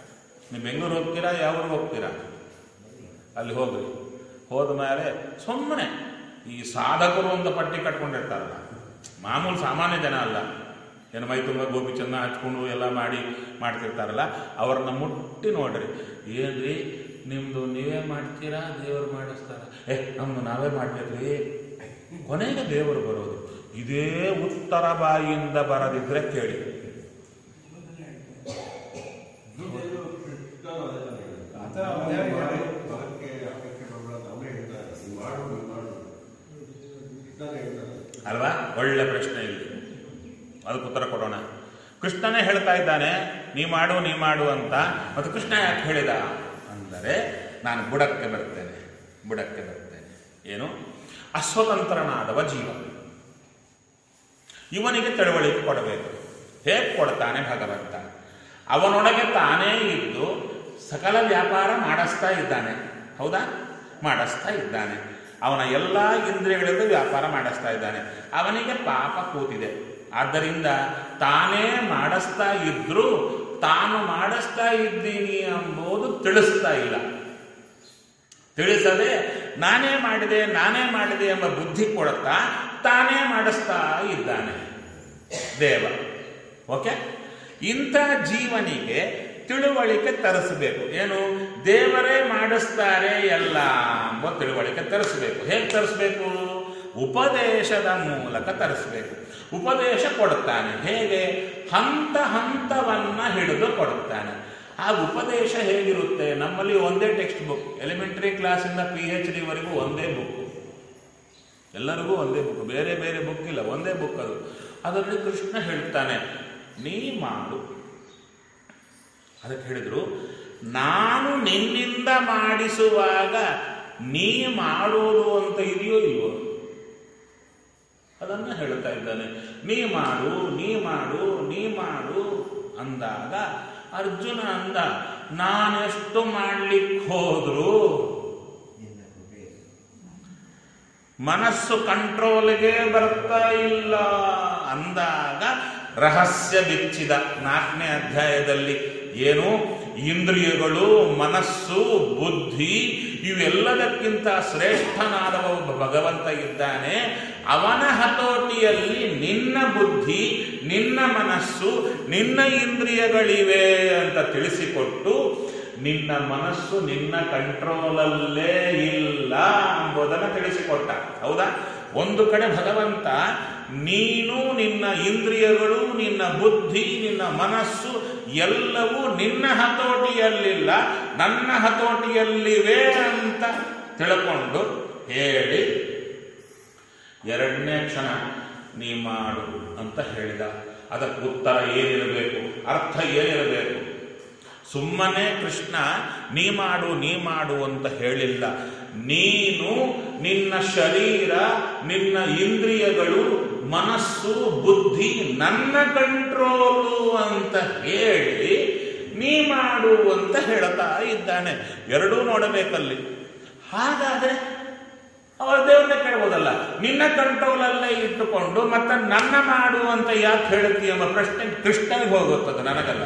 ನೀವು ಬೆಂಗಳೂರು ಹೋಗ್ತೀರಾ ಯಾವ ಊರಿಗೆ ಹೋಗ್ತೀರಾ ಅಲ್ಲಿ ಹೋಗ್ರಿ ಹೋದ ಮೇಲೆ ಸುಮ್ಮನೆ ಈ ಸಾಧಕರು ಅಂತ ಪಟ್ಟಿ ಕಟ್ಕೊಂಡಿರ್ತಾರಲ್ಲ ಮಾಮೂಲು ಸಾಮಾನ್ಯ ಜನ ಅಲ್ಲ ಏನು ಮೈ ತುಂಬ ಗೋಪಿ ಚೆನ್ನ ಹಚ್ಕೊಂಡು ಎಲ್ಲ ಮಾಡಿ ಮಾಡ್ತಿರ್ತಾರಲ್ಲ ಅವ್ರನ್ನ ಮುಟ್ಟಿ ನೋಡ್ರಿ ಏನ್ರಿ ನಿಮ್ದು ನೀವೇ ಮಾಡ್ತೀರಾ ದೇವರು ಮಾಡಿಸ್ತಾರ ಏ ನಮ್ದು ನಾವೇ ಮಾಡ್ಬೇಕ್ರಿ ಕೊನೆಗೆ ದೇವರು ಬರೋದು ಇದೇ ಉತ್ತರ ಬಾಯಿಯಿಂದ ಬರದಿದ್ರೆ ಕೇಳಿ ಗೀತೆಯಲ್ಲೂ ಕೃಷ್ಣನು ಅದನ್ನ ಹೇಳಿದ. ಆತ ಅವ್ನು ಯಾರು ಮಾಡಿ ಫಲಕ್ಕೆ ಯಾಕೆ ಬರಬೇಡ ಅಂತ ಅವನೇ ಹೇಳ್ತಾನೆ ನೀನ್ ಮಾಡು ನೀನ್ ಮಾಡು ಕೃಷ್ಣನೇ ಹೇಳ್ತಾನೆ ಅಲ್ವಾ ಒಳ್ಳೆ ಪ್ರಶ್ನೆ ಇಲ್ಲಿ ಅದಕ್ಕೆ ಉತ್ತರ ಕೊಡೋಣ ಕೃಷ್ಣನೇ ಹೇಳ್ತಾ ಇದ್ದಾನೆ ನೀ ಮಾಡು ನೀ ಮಾಡು ಅಂತ ಮತ್ತು ಕೃಷ್ಣ ಯಾಕೆ ಹೇಳಿದ ಅಂದರೆ ನಾನು ಬುಡಕ್ಕೆ ಬರ್ತೇನೆ ಬುಡಕ್ಕೆ ಬರ್ತೇನೆ ಏನು ಅಸ್ವತಂತ್ರನಾದವ ಜೀವ ಇವನಿಗೆ ತಿಳುವಳಿಕೆ ಕೊಡಬೇಕು ಹೇಗೆ ಕೊಡ್ತಾನೆ ಭಗವಂತ ಅವನೊಳಗೆ ತಾನೇ ಇದ್ದು ಸಕಲ ವ್ಯಾಪಾರ ಮಾಡಿಸ್ತಾ ಇದ್ದಾನೆ ಹೌದಾ ಮಾಡಿಸ್ತಾ ಇದ್ದಾನೆ ಅವನ ಎಲ್ಲ ಇಂದ್ರಿಯಗಳಿಂದ ವ್ಯಾಪಾರ ಮಾಡಿಸ್ತಾ ಇದ್ದಾನೆ ಅವನಿಗೆ ಪಾಪ ಕೂತಿದೆ ಆದ್ದರಿಂದ ತಾನೇ ಮಾಡಿಸ್ತಾ ಇದ್ರೂ ತಾನು ಮಾಡಿಸ್ತಾ ಇದ್ದೀನಿ ಎಂಬುದು ತಿಳಿಸ್ತಾ ಇಲ್ಲ ತಿಳಿಸದೆ ನಾನೇ ಮಾಡಿದೆ ನಾನೇ ಮಾಡಿದೆ ಎಂಬ ಬುದ್ಧಿ ಕೊಡುತ್ತಾ ತಾನೇ ಮಾಡಿಸ್ತಾ ಇದ್ದಾನೆ ದೇವ ಓಕೆ ಇಂಥ ಜೀವನಿಗೆ ತಿಳುವಳಿಕೆ ತರಿಸಬೇಕು ಏನು ದೇವರೇ ಮಾಡಿಸ್ತಾರೆ ಎಲ್ಲ ಎಂಬ ತಿಳುವಳಿಕೆ ತರಿಸಬೇಕು ಹೇಗೆ ತರಿಸ್ಬೇಕು ಉಪದೇಶದ ಮೂಲಕ ತರಿಸಬೇಕು ಉಪದೇಶ ಕೊಡುತ್ತಾನೆ ಹೇಗೆ ಹಂತ ಹಂತವನ್ನ ಹಿಡಿದು ಕೊಡುತ್ತಾನೆ ಆ ಉಪದೇಶ ಹೇಗಿರುತ್ತೆ ನಮ್ಮಲ್ಲಿ ಒಂದೇ ಟೆಕ್ಸ್ಟ್ ಬುಕ್ ಎಲಿಮೆಂಟರಿ ಕ್ಲಾಸಿಂದ ಪಿ ಎಚ್ ಡಿವರೆಗೂ ಒಂದೇ ಬುಕ್ ಎಲ್ಲರಿಗೂ ಒಂದೇ ಬುಕ್ ಬೇರೆ ಬೇರೆ ಬುಕ್ ಇಲ್ಲ ಒಂದೇ ಬುಕ್ ಅದು ಅದರಲ್ಲಿ ಕೃಷ್ಣ ಹೇಳ್ತಾನೆ ನೀ ಮಾಡು ಅದಕ್ಕೆ ಹೇಳಿದ್ರು ನಾನು ನಿನ್ನಿಂದ ಮಾಡಿಸುವಾಗ ನೀ ಮಾಡುವುದು ಅಂತ ಇದೆಯೋ ಇಲ್ವೋ ಅದನ್ನ ಹೇಳ್ತಾ ಇದ್ದಾನೆ ನೀ ಮಾಡು ನೀ ಮಾಡು ನೀ ಮಾಡು ಅಂದಾಗ ಅರ್ಜುನ ಅಂದ ನಾನೆಷ್ಟು ಮಾಡ್ಲಿಕ್ಕೆ ಹೋದ್ರು ನಿನ್ನ ಕೃಪೆ ಮನಸ್ಸು ಕಂಟ್ರೋಲ್ಗೆ ಬರ್ತಾ ಇಲ್ಲ ಅಂದಾಗ ರಹಸ್ಯ ಬಿಚ್ಚಿದ ನಾಲ್ಕನೇ ಅಧ್ಯಾಯದಲ್ಲಿ ಏನು ಇಂದ್ರಿಯಗಳು ಮನಸ್ಸು ಬುದ್ಧಿ ಇವೆಲ್ಲದಕ್ಕಿಂತ ಶ್ರೇಷ್ಠನಾದವ ಒಬ್ಬ ಭಗವಂತ ಇದ್ದಾನೆ ಅವನ ಹತೋಟಿಯಲ್ಲಿ ನಿನ್ನ ಬುದ್ಧಿ ನಿನ್ನ ಮನಸ್ಸು ನಿನ್ನ ಇಂದ್ರಿಯಗಳಿವೆ ಅಂತ ತಿಳಿಸಿಕೊಟ್ಟು ನಿನ್ನ ಮನಸ್ಸು ನಿನ್ನ ಕಂಟ್ರೋಲಲ್ಲೇ ಇಲ್ಲ ಎಂಬುದನ್ನು ತಿಳಿಸಿಕೊಟ್ಟ ಹೌದಾ ಒಂದು ಕಡೆ ಭಗವಂತ ನೀನು ನಿನ್ನ ಇಂದ್ರಿಯಗಳು ನಿನ್ನ ಬುದ್ಧಿ ನಿನ್ನ ಮನಸ್ಸು ಎಲ್ಲವೂ ನಿನ್ನ ಹತೋಟಿಯಲ್ಲಿಲ್ಲ ನನ್ನ ಹತೋಟಿಯಲ್ಲಿವೆ ಅಂತ ತಿಳ್ಕೊಂಡು ಹೇಳಿ ಎರಡನೇ ಕ್ಷಣ ನೀ ಮಾಡು ಅಂತ ಹೇಳಿದ ಅದಕ್ಕೆ ಉತ್ತರ ಏನಿರಬೇಕು ಅರ್ಥ ಏನಿರಬೇಕು ಸುಮ್ಮನೆ ಕೃಷ್ಣ ನೀ ಮಾಡು ನೀ ಮಾಡು ಅಂತ ಹೇಳಿಲ್ಲ ನೀನು ನಿನ್ನ ಶರೀರ ನಿನ್ನ ಇಂದ್ರಿಯಗಳು ಮನಸ್ಸು ಬುದ್ಧಿ ನನ್ನ ಕಂಟ್ರೋಲು ಅಂತ ಹೇಳಿ ನೀ ಮಾಡು ಅಂತ ಹೇಳ್ತಾ ಇದ್ದಾನೆ ಎರಡೂ ನೋಡಬೇಕಲ್ಲಿ ಹಾಗಾದ್ರೆ ಅವರ ದೇವ್ರನ್ನೇ ಕೇಳ್ಬೋದಲ್ಲ ನಿನ್ನ ಕಂಟ್ರೋಲಲ್ಲೇ ಇಟ್ಟುಕೊಂಡು ಮತ್ತೆ ನನ್ನ ಮಾಡು ಅಂತ ಯಾಕೆ ಹೇಳ್ತೀಯ ಎಂಬ ಪ್ರಶ್ನೆ ಕೃಷ್ಣನಿಗೆ ಹೋಗುತ್ತದೆ ನನಗಲ್ಲ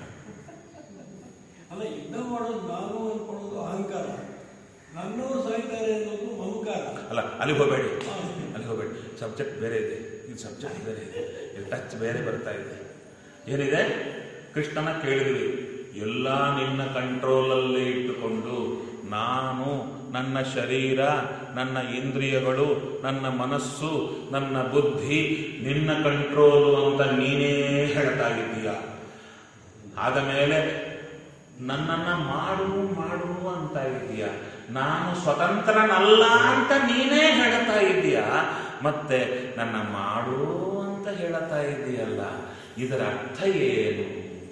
ಅಲ್ಲ ಯುದ್ಧ ಮಾಡೋದು ನಾನು ಅನ್ಕೊಳ್ಳೋದು ಅಹಂಕಾರ ನನ್ನೂ ಸಾಯ್ತಾರೆ ಅನ್ನೋದು ಮಮಕಾರ ಅಲ್ಲ ಅಲ್ಲಿಗೆ ಹೋಗಬೇಡಿ ಅಲ್ಲಿಗೆ ಹೋಗಬೇಡಿ ಸಬ್ಜೆಕ್ಟ್ ಬೇರೆ ಇದೆ ಇದು ಸಬ್ಜೆಕ್ಟ್ ಬೇರೆ ಇದೆ ಇದು ಟಚ್ ಬೇರೆ ಬರ್ತಾ ಇದೆ ಏನಿದೆ ಕೃಷ್ಣನ ಕೇಳಿದ್ವಿ ಎಲ್ಲ ನಿನ್ನ ಕಂಟ್ರೋಲಲ್ಲೇ ಇಟ್ಟುಕೊಂಡು ನಾನು ನನ್ನ ಶರೀರ ನನ್ನ ಇಂದ್ರಿಯಗಳು ನನ್ನ ಮನಸ್ಸು ನನ್ನ ಬುದ್ಧಿ ನಿನ್ನ ಕಂಟ್ರೋಲು ಅಂತ ನೀನೇ ಹೇಳ್ತಾ ಇದ್ದೀಯ ಆದ ಮೇಲೆ ನನ್ನನ್ನ ಮಾಡು ಮಾಡು ಅಂತ ಇದೀಯ ನಾನು ಸ್ವತಂತ್ರನಲ್ಲ ಅಂತ ನೀನೇ ಹೇಳ್ತಾ ಇದ್ದೀಯ ಮತ್ತೆ ನನ್ನ ಮಾಡು ಅಂತ ಹೇಳ್ತಾ ಇದೆಯಲ್ಲ ಇದರ ಅರ್ಥ ಏನು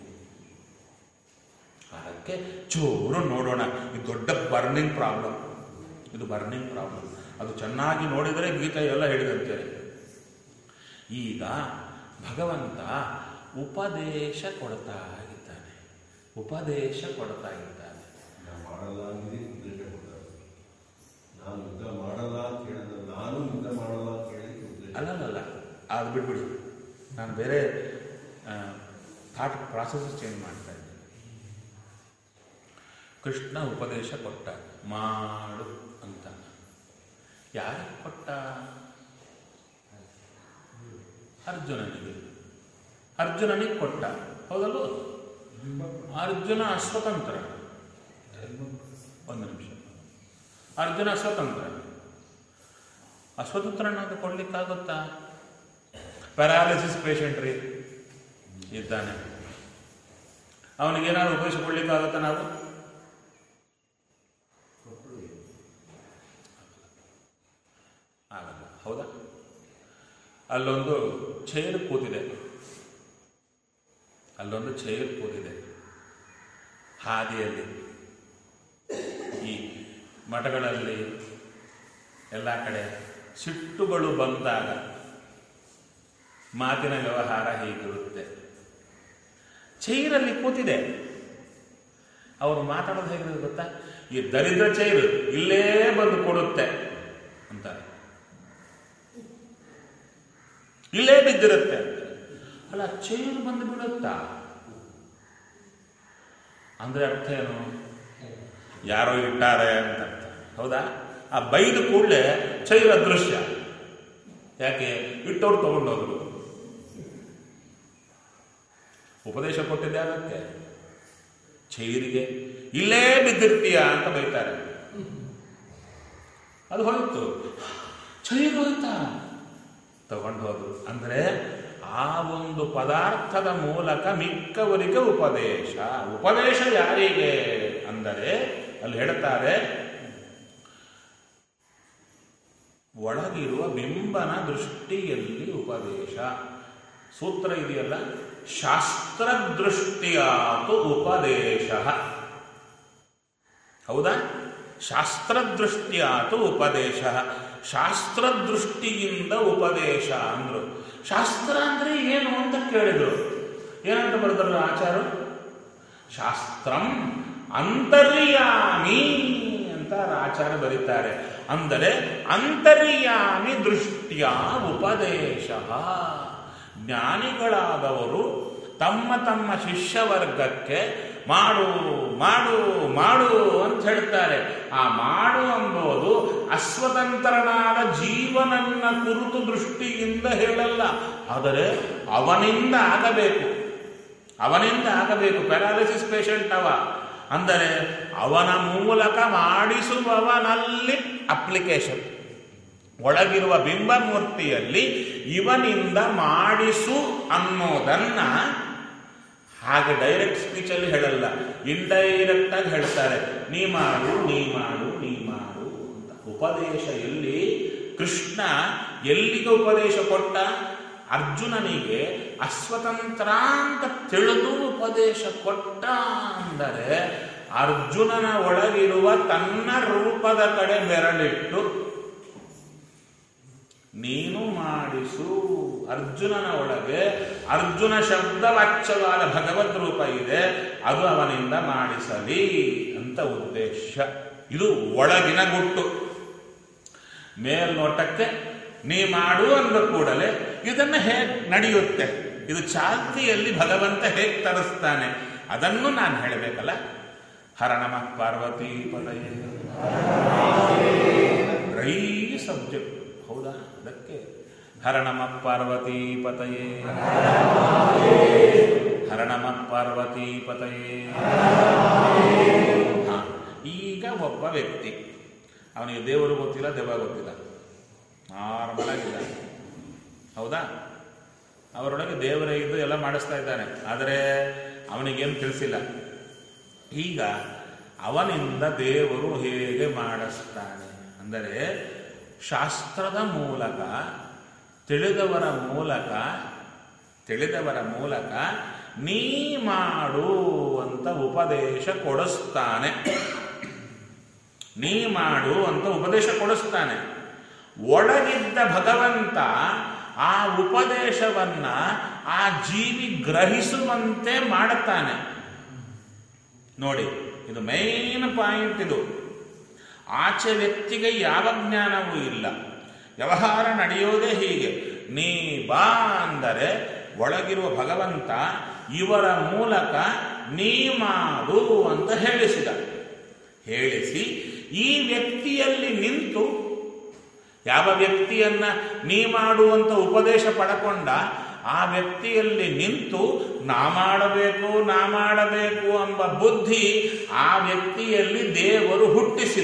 ಅದಕ್ಕೆ ಚೂರು ನೋಡೋಣ ಇದು ದೊಡ್ಡ ಬರ್ನಿಂಗ್ ಪ್ರಾಬ್ಲಮ್ ಇದು ಬರ್ನಿಂಗ್ ಪ್ರಾಬ್ಲಮ್ ಅದು ಚೆನ್ನಾಗಿ ನೋಡಿದರೆ ಗೀತೆ ಎಲ್ಲ ಹೇಳಿದಂತೆ ಈಗ ಭಗವಂತ ಉಪದೇಶ ಕೊಡ್ತಾ ಇದ್ದಾನೆ ಉಪದೇಶ ಕೊಡ್ತಾ ಇದ್ದಾನೆ ನಾನು ಮಾಡಲ್ಲ ಅಂದಿದ್ದು ಉದ್ದೇಶ ಕೊಡ್ತಾರೆ ನಾನು ಯುದ್ಧ ಮಾಡಲ್ಲ ಅಂತ ಹೇಳಿದ್ರೆ ನಾನು ಯುದ್ಧ ಮಾಡಲ್ಲ ಅಂತ ಹೇಳಿದ್ದು ಉದ್ದೇಶ ಅಲ್ಲಲ್ಲ ಅದು ಬಿಟ್ಬಿಡಿ ನಾನು ಬೇರೆ ಥಾಟ್ ಪ್ರಾಸೆಸ್ ಚೇಂಜ್ ಮಾಡ್ತಾ ಇದ್ದೆ ಕೃಷ್ಣ ಉಪದೇಶ ಕೊಟ್ಟ ಮಾಡು ಅಂತ ಯಾರಿಗೆ ಕೊಟ್ಟ ಅರ್ಜುನನಿಗೆ ಅರ್ಜುನನಿಗೆ ಕೊಟ್ಟ ಹೌದಲ್ವ ಅರ್ಜುನ ಸ್ವತಂತ್ರ ಒಂದು ನಿಮಿಷ ಅರ್ಜುನ ಸ್ವತಂತ್ರ ಅಸ್ವತಂತ್ರನಾಗ ಕೊಡ್ಲಿಕ್ಕಾಗುತ್ತಾ ಪ್ಯಾರಾಲಿಸಿಸ್ ಪೇಷಂಟ್ ರೀ ಇದ್ದಾನೆ ಅವನಿಗೇನಾದ್ರು ಉಪದೇಶ ಕೊಡ್ಲಿಕ್ಕಾಗುತ್ತಾ ನಾವು ಆಗಲ್ಲ ಹೌದಾ ಅಲ್ಲೊಂದು ಚೇರ್ ಕೂತಿದೆ ಅಲ್ಲೊಂದು ಚೇರ್ ಕೂತಿದೆ ಹಾದಿಯಲ್ಲಿ ಈ ಮಠಗಳಲ್ಲಿ ಎಲ್ಲ ಕಡೆ ಸಿಟ್ಟುಗಳು ಬಂದಾಗ ಮಾತಿನ ವ್ಯವಹಾರ ಹೀಗಿರುತ್ತೆ ಚೈರಲ್ಲಿ ಕೂತಿದೆ ಅವರು ಮಾತಾಡೋದು ಹೇಗಿರುತ್ತೆ ಗೊತ್ತಾ ಈ ದರಿದ್ರ ಚೈರು ಇಲ್ಲೇ ಬಂದು ಕೊಡುತ್ತೆ ಅಂತಾರೆ ಇಲ್ಲೇ ಬಿದ್ದಿರುತ್ತೆ ಅಂತಾರೆ ಅಲ್ಲ ಚೈರು ಬಂದು ಬಿಡುತ್ತಾ ಅಂದ್ರೆ ಅರ್ಥ ಏನು ಯಾರೋ ಇಟ್ಟಾರೆ ಅಂತ ಅರ್ಥ ಹೌದಾ ಆ ಬೈದ ಕೂಡಲೇ ಚೈರ ದೃಶ್ಯ ಯಾಕೆ ಇಟ್ಟವ್ರು ತಗೊಂಡೋದ್ರು ಉಪದೇಶ ಕೊಟ್ಟಿದ್ದೆ ಅದಕ್ಕೆ ಚೈರಿಗೆ ಇಲ್ಲೇ ಬಿದ್ದಿರ್ತೀಯ ಅಂತ ಬೈತಾರೆ ಅದು ಹೋಯ್ತು ಚೈರು ಹೋಯ್ತಾ ತಗೊಂಡು ಹೋದ್ರು ಅಂದ್ರೆ ಆ ಒಂದು ಪದಾರ್ಥದ ಮೂಲಕ ಮಿಕ್ಕವರಿಗೆ ಉಪದೇಶ ಉಪದೇಶ ಯಾರಿಗೆ ಅಂದರೆ ಅಲ್ಲಿ ಹೇಳ್ತಾರೆ ಒಳಗಿರುವ ಬಿಂಬನ ದೃಷ್ಟಿಯಲ್ಲಿ ಉಪದೇಶ ಸೂತ್ರ ಇದೆಯಲ್ಲ ಶಾಸ್ತ್ರದೃಷ್ಟಿಯಾತು ಉಪದೇಶ ಹೌದಾ ಶಾಸ್ತ್ರದೃಷ್ಟಿಯಾತು ಉಪದೇಶ ಶಾಸ್ತ್ರದೃಷ್ಟಿಯಿಂದ ಉಪದೇಶ ಅಂದ್ರು ಶಾಸ್ತ್ರ ಅಂದ್ರೆ ಏನು ಅಂತ ಕೇಳಿದ್ರು ಏನಂತ ಬರ್ತಾರ ಆಚಾರ ಶಾಸ್ತ್ರಂ ಅಂತರ್ಯಾಮಿ ಅಂತ ಆಚಾರ ಬರೀತಾರೆ ಅಂದರೆ ಅಂತರ್ಯಾಮಿ ದೃಷ್ಟಿಯ ಉಪದೇಶ ಜ್ಞಾನಿಗಳಾದವರು ತಮ್ಮ ತಮ್ಮ ಶಿಷ್ಯವರ್ಗಕ್ಕೆ ಮಾಡು ಮಾಡು ಮಾಡು ಅಂತ ಹೇಳ್ತಾರೆ ಆ ಮಾಡು ಎಂಬುದು ಅಸ್ವತಂತ್ರನಾದ ಜೀವನನ್ನ ಕುರಿತು ದೃಷ್ಟಿಯಿಂದ ಹೇಳಲ್ಲ ಆದರೆ ಅವನಿಂದ ಆಗಬೇಕು ಅವನಿಂದ ಆಗಬೇಕು ಪ್ಯಾರಾಲಿಸಿಸ್ ಪೇಷಂಟ್ ಅವ ಅಂದರೆ ಅವನ ಮೂಲಕ ಮಾಡಿಸುವವನಲ್ಲಿ ಅಪ್ಲಿಕೇಶನ್ ಒಳಗಿರುವ ಬಿಂಬಮೂರ್ತಿಯಲ್ಲಿ ಇವನಿಂದ ಮಾಡಿಸು ಅನ್ನೋದನ್ನ ಹಾಗೆ ಡೈರೆಕ್ಟ್ ಸ್ಪೀಚಲ್ಲಿ ಹೇಳಲ್ಲ ಇಂಡೈರೆಕ್ಟ್ ಆಗಿ ಹೇಳ್ತಾರೆ ನೀ ಮಾಡು ನೀ ಮಾಡು ನೀ ಮಾಡು ಅಂತ ಉಪದೇಶ ಎಲ್ಲಿ ಕೃಷ್ಣ ಎಲ್ಲಿಗೆ ಉಪದೇಶ ಕೊಟ್ಟ ಅರ್ಜುನನಿಗೆ ಅಸ್ವತಂತ್ರ ಅಂತ ತಿಳಿದು ಉಪದೇಶ ಕೊಟ್ಟ ಅಂದರೆ ಅರ್ಜುನನ ಒಳಗಿರುವ ತನ್ನ ರೂಪದ ಕಡೆ ಬೆರಳಿಟ್ಟು ನೀನು ಮಾಡಿಸು ಅರ್ಜುನನ ಒಳಗೆ ಅರ್ಜುನ ಶಬ್ದವಾಚ್ಯವಾದ ಭಗವದ್ ರೂಪ ಇದೆ ಅದು ಅವನಿಂದ ಮಾಡಿಸಲಿ ಅಂತ ಉದ್ದೇಶ ಇದು ಒಳಗಿನ ಗುಟ್ಟು ಮೇಲ್ನೋಟಕ್ಕೆ ನೀ ಮಾಡು ಅಂದ ಕೂಡಲೇ ಇದನ್ನು ಹೇಗೆ ನಡೆಯುತ್ತೆ ಇದು ಚಾಲ್ತಿಯಲ್ಲಿ ಭಗವಂತ ಹೇಗೆ ತರಿಸ್ತಾನೆ ಅದನ್ನು ನಾನು ಹೇಳಬೇಕಲ್ಲ ಹರ ನಮಃ ಪಾರ್ವತಿ ಪದಯೇ ರೈ ಸಬ್ಜೆಕ್ಟ್ ಹೌದಾ ಅದಕ್ಕೆ ಹರ ನಮಃ ಪಾರ್ವತಿ ಪತಯೇ ಹರ ನಮಃ ಪಾರ್ವತಿ ಪತಯೇ ಹಾ ಈಗ ಒಬ್ಬ ವ್ಯಕ್ತಿ ಅವನಿಗೆ ದೇವರು ಗೊತ್ತಿಲ್ಲ ದೆವ್ವ ಗೊತ್ತಿಲ್ಲ ನಾರ್ಮಲ್ ಆಗಿದ್ದಾನೆ ಹೌದಾ ಅವರೊಳಗೆ ದೇವರೇ ಇದ್ದು ಎಲ್ಲ ಮಾಡಿಸ್ತಾ ಇದ್ದಾನೆ ಆದರೆ ಅವನಿಗೇನು ತಿಳಿಸಿಲ್ಲ ಈಗ ಅವನಿಂದ ದೇವರು ಹೇಗೆ ಮಾಡಿಸ್ತಾನೆ ಅಂದರೆ ಶಾಸ್ತ್ರದ ಮೂಲಕ ತಿಳಿದವರ ಮೂಲಕ ತಿಳಿದವರ ಮೂಲಕ ನೀ ಮಾಡು ಅಂತ ಉಪದೇಶ ಕೊಡಿಸ್ತಾನೆ ನೀ ಮಾಡು ಅಂತ ಉಪದೇಶ ಕೊಡಿಸ್ತಾನೆ ಒಳಗಿದ್ದ ಭಗವಂತ ಆ ಉಪದೇಶವನ್ನ ಆ ಜೀವಿ ಗ್ರಹಿಸುವಂತೆ ಮಾಡುತ್ತಾನೆ ನೋಡಿ ಇದು ಮೈನ್ ಪಾಯಿಂಟ್ ಇದು ಆಚೆ ವ್ಯಕ್ತಿಗೆ ಯಾವ ಜ್ಞಾನವೂ ಇಲ್ಲ ವ್ಯವಹಾರ ನಡೆಯೋದೇ ಹೀಗೆ ನೀ ಬಾ ಅಂದರೆ ಒಳಗಿರುವ ಭಗವಂತ ಇವರ ಮೂಲಕ ನೀ ಮಾಡು ಅಂತ ಹೇಳಿಸಿದ ಹೇಳಿಸಿ ಈ ವ್ಯಕ್ತಿಯಲ್ಲಿ ನಿಂತು ಯಾವ ವ್ಯಕ್ತಿಯನ್ನ ನೀ ಮಾಡುವಂತ ಉಪದೇಶ ಪಡಕೊಂಡ ಆ ವ್ಯಕ್ತಿಯಲ್ಲಿ ನಿಂತು ನಾ ಮಾಡಬೇಕು ನಾ ಮಾಡಬೇಕು ಎಂಬ ಬುದ್ಧಿ ಆ ವ್ಯಕ್ತಿಯಲ್ಲಿ ದೇವರು ಹುಟ್ಟಿಸಿದ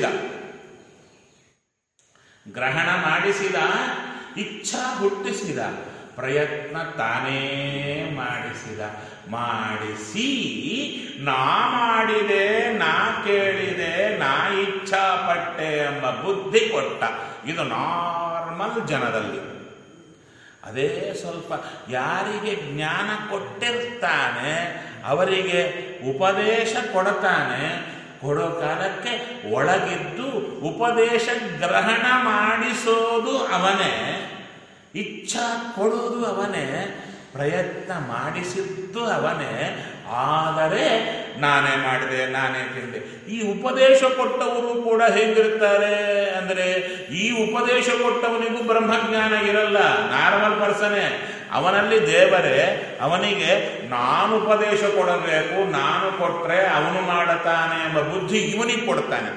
ಗ್ರಹಣ ಮಾಡಿಸಿದ ಇಚ್ಛಾ ಹುಟ್ಟಿಸಿದ ಪ್ರಯತ್ನ ತಾನೇ ಮಾಡಿಸಿದ ಮಾಡಿಸಿ ನಾ ಮಾಡಿದೆ ನಾ ಕೇಳಿದೆ ನಾ ಇಚ್ಛಾ ಪಟ್ಟೆ ಎಂಬ ಬುದ್ಧಿ ಕೊಟ್ಟ ಇದು ನಾರ್ಮಲ್ ಜನದಲ್ಲಿ ಅದೇ ಸ್ವಲ್ಪ ಯಾರಿಗೆ ಜ್ಞಾನ ಕೊಟ್ಟಿರ್ತಾನೆ ಅವರಿಗೆ ಉಪದೇಶ ಕೊಡ್ತಾನೆ ಕೊಡೋ ಕಾಲಕ್ಕೆ ಒಳಗಿದ್ದು ಉಪದೇಶ ಗ್ರಹಣ ಮಾಡಿಸೋದು ಅವನೇ ಇಚ್ಛಾ ಕೊಡೋದು ಅವನೇ ಪ್ರಯತ್ನ ಮಾಡಿಸಿದ್ದು ಅವನೇ ಆದರೆ ನಾನೇ ಮಾಡಿದೆ ನಾನೇ ತಿಂದೆ ಈ ಉಪದೇಶ ಕೊಟ್ಟವರು ಕೂಡ ಹೇಗಿರ್ತಾರೆ ಅಂದರೆ ಈ ಉಪದೇಶ ಕೊಟ್ಟವನಿಗೂ ಬ್ರಹ್ಮಜ್ಞಾನ ಇರಲ್ಲ ನಾರ್ಮಲ್ ಪರ್ಸನೇ ಅವನಲ್ಲಿ ದೇವರೇ ಅವನಿಗೆ ನಾನು ಉಪದೇಶ ಕೊಡಬೇಕು ನಾನು ಕೊಟ್ರೆ ಅವನು ಮಾಡುತ್ತಾನೆ ಎಂಬ ಬುದ್ಧಿ ಇವನಿಗೆ ಕೊಡ್ತಾನೆ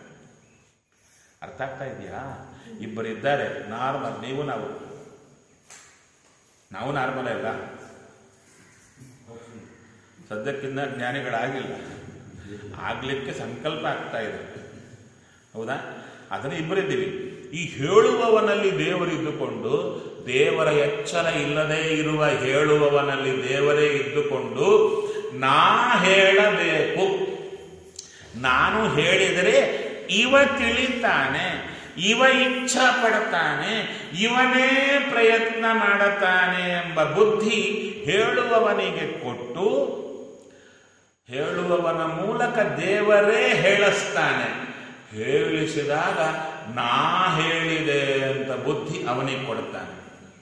ಅರ್ಥ ಆಗ್ತಾ ಇದೆಯಾ ಇಬ್ಬರಿದ್ದಾರೆ ನಾರ್ಮಲ್ ನೀವು ನಾವು ನಾವು ನಾರ್ಮಲ್ ಅಲ್ಲ ಸದ್ಯಕ್ಕಿನ್ನ ಜ್ಞಾನಿಗಳಾಗಿಲ್ಲ ಆಗ್ಲಿಕ್ಕೆ ಸಂಕಲ್ಪ ಆಗ್ತಾ ಇದೆ ಹೌದಾ ಅದನ್ನ ಇಬ್ಬರಿದ್ದೀವಿ ಈ ಹೇಳುವವನಲ್ಲಿ ದೇವರಿದ್ದುಕೊಂಡು ದೇವರ ಎಚ್ಚರ ಇಲ್ಲದೆ ಇರುವ ಹೇಳುವವನಲ್ಲಿ ದೇವರೇ ಇದ್ದುಕೊಂಡು ನಾ ಹೇಳಬೇಕು ನಾನು ಹೇಳಿದರೆ ಇವ ತಿಳಿತಾನೆ ಇವ ಇಚ್ಛಾ ಪಡ್ತಾನೆ ಇವನೇ ಪ್ರಯತ್ನ ಮಾಡುತ್ತಾನೆ ಎಂಬ ಬುದ್ಧಿ ಹೇಳುವವನಿಗೆ ಕೊಟ್ಟು ಹೇಳುವವನ ಮೂಲಕ ದೇವರೇ ಹೇಳಿಸ್ತಾನೆ ಹೇಳಿಸಿದಾಗ ನಾ ಹೇಳಿದೆ ಅಂತ ಬುದ್ಧಿ ಅವನಿಗೆ ಕೊಡ್ತಾನೆ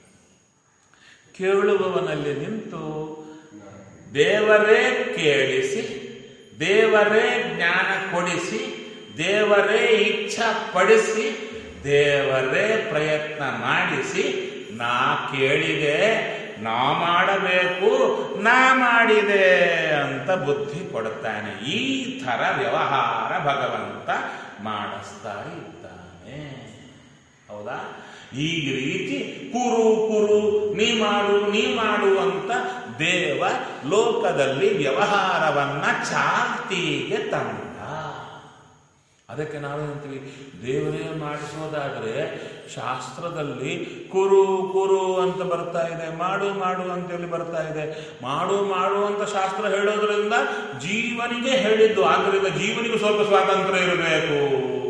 ಕೇಳುವವನಲ್ಲಿ ನಿಂತು ದೇವರೇ ಕೇಳಿಸಿ ದೇವರೇ ಜ್ಞಾನ ಕೊಡಿಸಿ ದೇವರೇ ಇಚ್ಛಾ ಪಡಿಸಿ ದೇವರೇ ಪ್ರಯತ್ನ ಮಾಡಿಸಿ ನಾ ಕೇಳಿದೆ ನಾ ಮಾಡಬೇಕು ನಾ ಮಾಡಿದೆ ಅಂತ ಬುದ್ಧಿ ಕೊಡ್ತಾನೆ ಈ ಥರ ವ್ಯವಹಾರ ಭಗವಂತ ಮಾಡಿಸ್ತಾ ಇದ್ದಾನೆ ಹೌದಾ ಈ ರೀತಿ ಕುರು ಕುರು ನೀ ಮಾಡು ನೀ ಮಾಡು ಅಂತ ದೇವ ಲೋಕದಲ್ಲಿ ವ್ಯವಹಾರವನ್ನ ಚಾಲ್ತಿಗೆ ತಂದ ಅದಕ್ಕೆ ನಾವೇನಂತೀವಿ ದೇವರೇ ಮಾಡಿಸೋದಾದ್ರೆ ಶಾಸ್ತ್ರದಲ್ಲಿ ಕುರು ಕುರು ಅಂತ ಬರ್ತಾ ಇದೆ ಮಾಡು ಮಾಡು ಅಂತೇಳಿ ಬರ್ತಾ ಇದೆ ಮಾಡು ಮಾಡು ಅಂತ ಶಾಸ್ತ್ರ ಹೇಳೋದ್ರಿಂದ ಜೀವನಿಗೆ ಹೇಳಿದ್ದು ಆದ್ದರಿಂದ ಜೀವನಿಗೂ ಸ್ವಲ್ಪ ಸ್ವಾತಂತ್ರ್ಯ ಇರಬೇಕು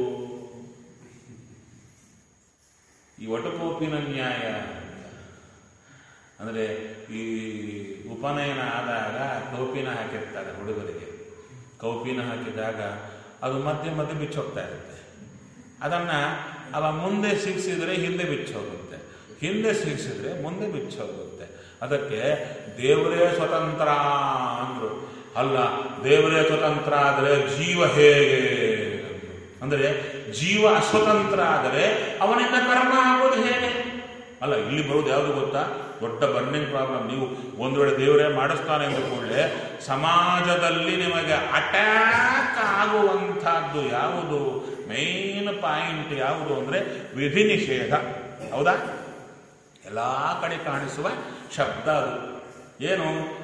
ಈ ಒಟಕೋಪಿನ ನ್ಯಾಯ ಅಂದರೆ ಈ ಉಪನಯನ ಆದಾಗ ಕೌಪಿನ ಹಾಕಿರ್ತಾರೆ ಹುಡುಗರಿಗೆ ಕೌಪಿನ ಹಾಕಿದಾಗ ಅದು ಮಧ್ಯೆ ಮಧ್ಯೆ ಬಿಚ್ಚೋಗ್ತಾ ಇರುತ್ತೆ ಅದನ್ನ ಅವ ಮುಂದೆ ಸಿಗಿಸಿದ್ರೆ ಹಿಂದೆ ಬಿಚ್ಚೋಗುತ್ತೆ ಹಿಂದೆ ಸಿಗಿಸಿದ್ರೆ ಮುಂದೆ ಬಿಚ್ಚೋಗುತ್ತೆ ಅದಕ್ಕೆ ದೇವರೇ ಸ್ವತಂತ್ರ ಅಂದ್ರು ಅಲ್ಲ ದೇವರೇ ಸ್ವತಂತ್ರ ಆದರೆ ಜೀವ ಹೇಗೆ ಅಂದ್ರು. ಅಂದ್ರೆ ಜೀವ ಅಸ್ವತಂತ್ರ ಆದರೆ ಅವನಿಂದ ಕರ್ಮ ಆಗೋದು ಹೇಗೆ ಅಲ್ಲ ಇಲ್ಲಿ ಬರೋದು ಯಾವುದು ಗೊತ್ತಾ ದೊಡ್ಡ ಬರ್ನಿಂಗ್ ಪ್ರಾಬ್ಲಮ್ ನೀವು ಒಂದು ವೇಳೆ ದೇವರೇ ಮಾಡಿಸ್ತಾನೆ ಅಂದ ಕೂಡಲೇ ಸಮಾಜದಲ್ಲಿ ನಿಮಗೆ ಅಟ್ಯಾಕ್ ಆಗುವಂತಹದ್ದು ಯಾವುದು ಮೇನ್ ಪಾಯಿಂಟ್ ಯಾವುದು ಅಂದ್ರೆ ವಿಧಿ ನಿಷೇಧ ಹೌದಾ ಎಲ್ಲ ಕಡೆ ಕಾಣಿಸುವ ಶಬ್ದ ಅದು ಏನು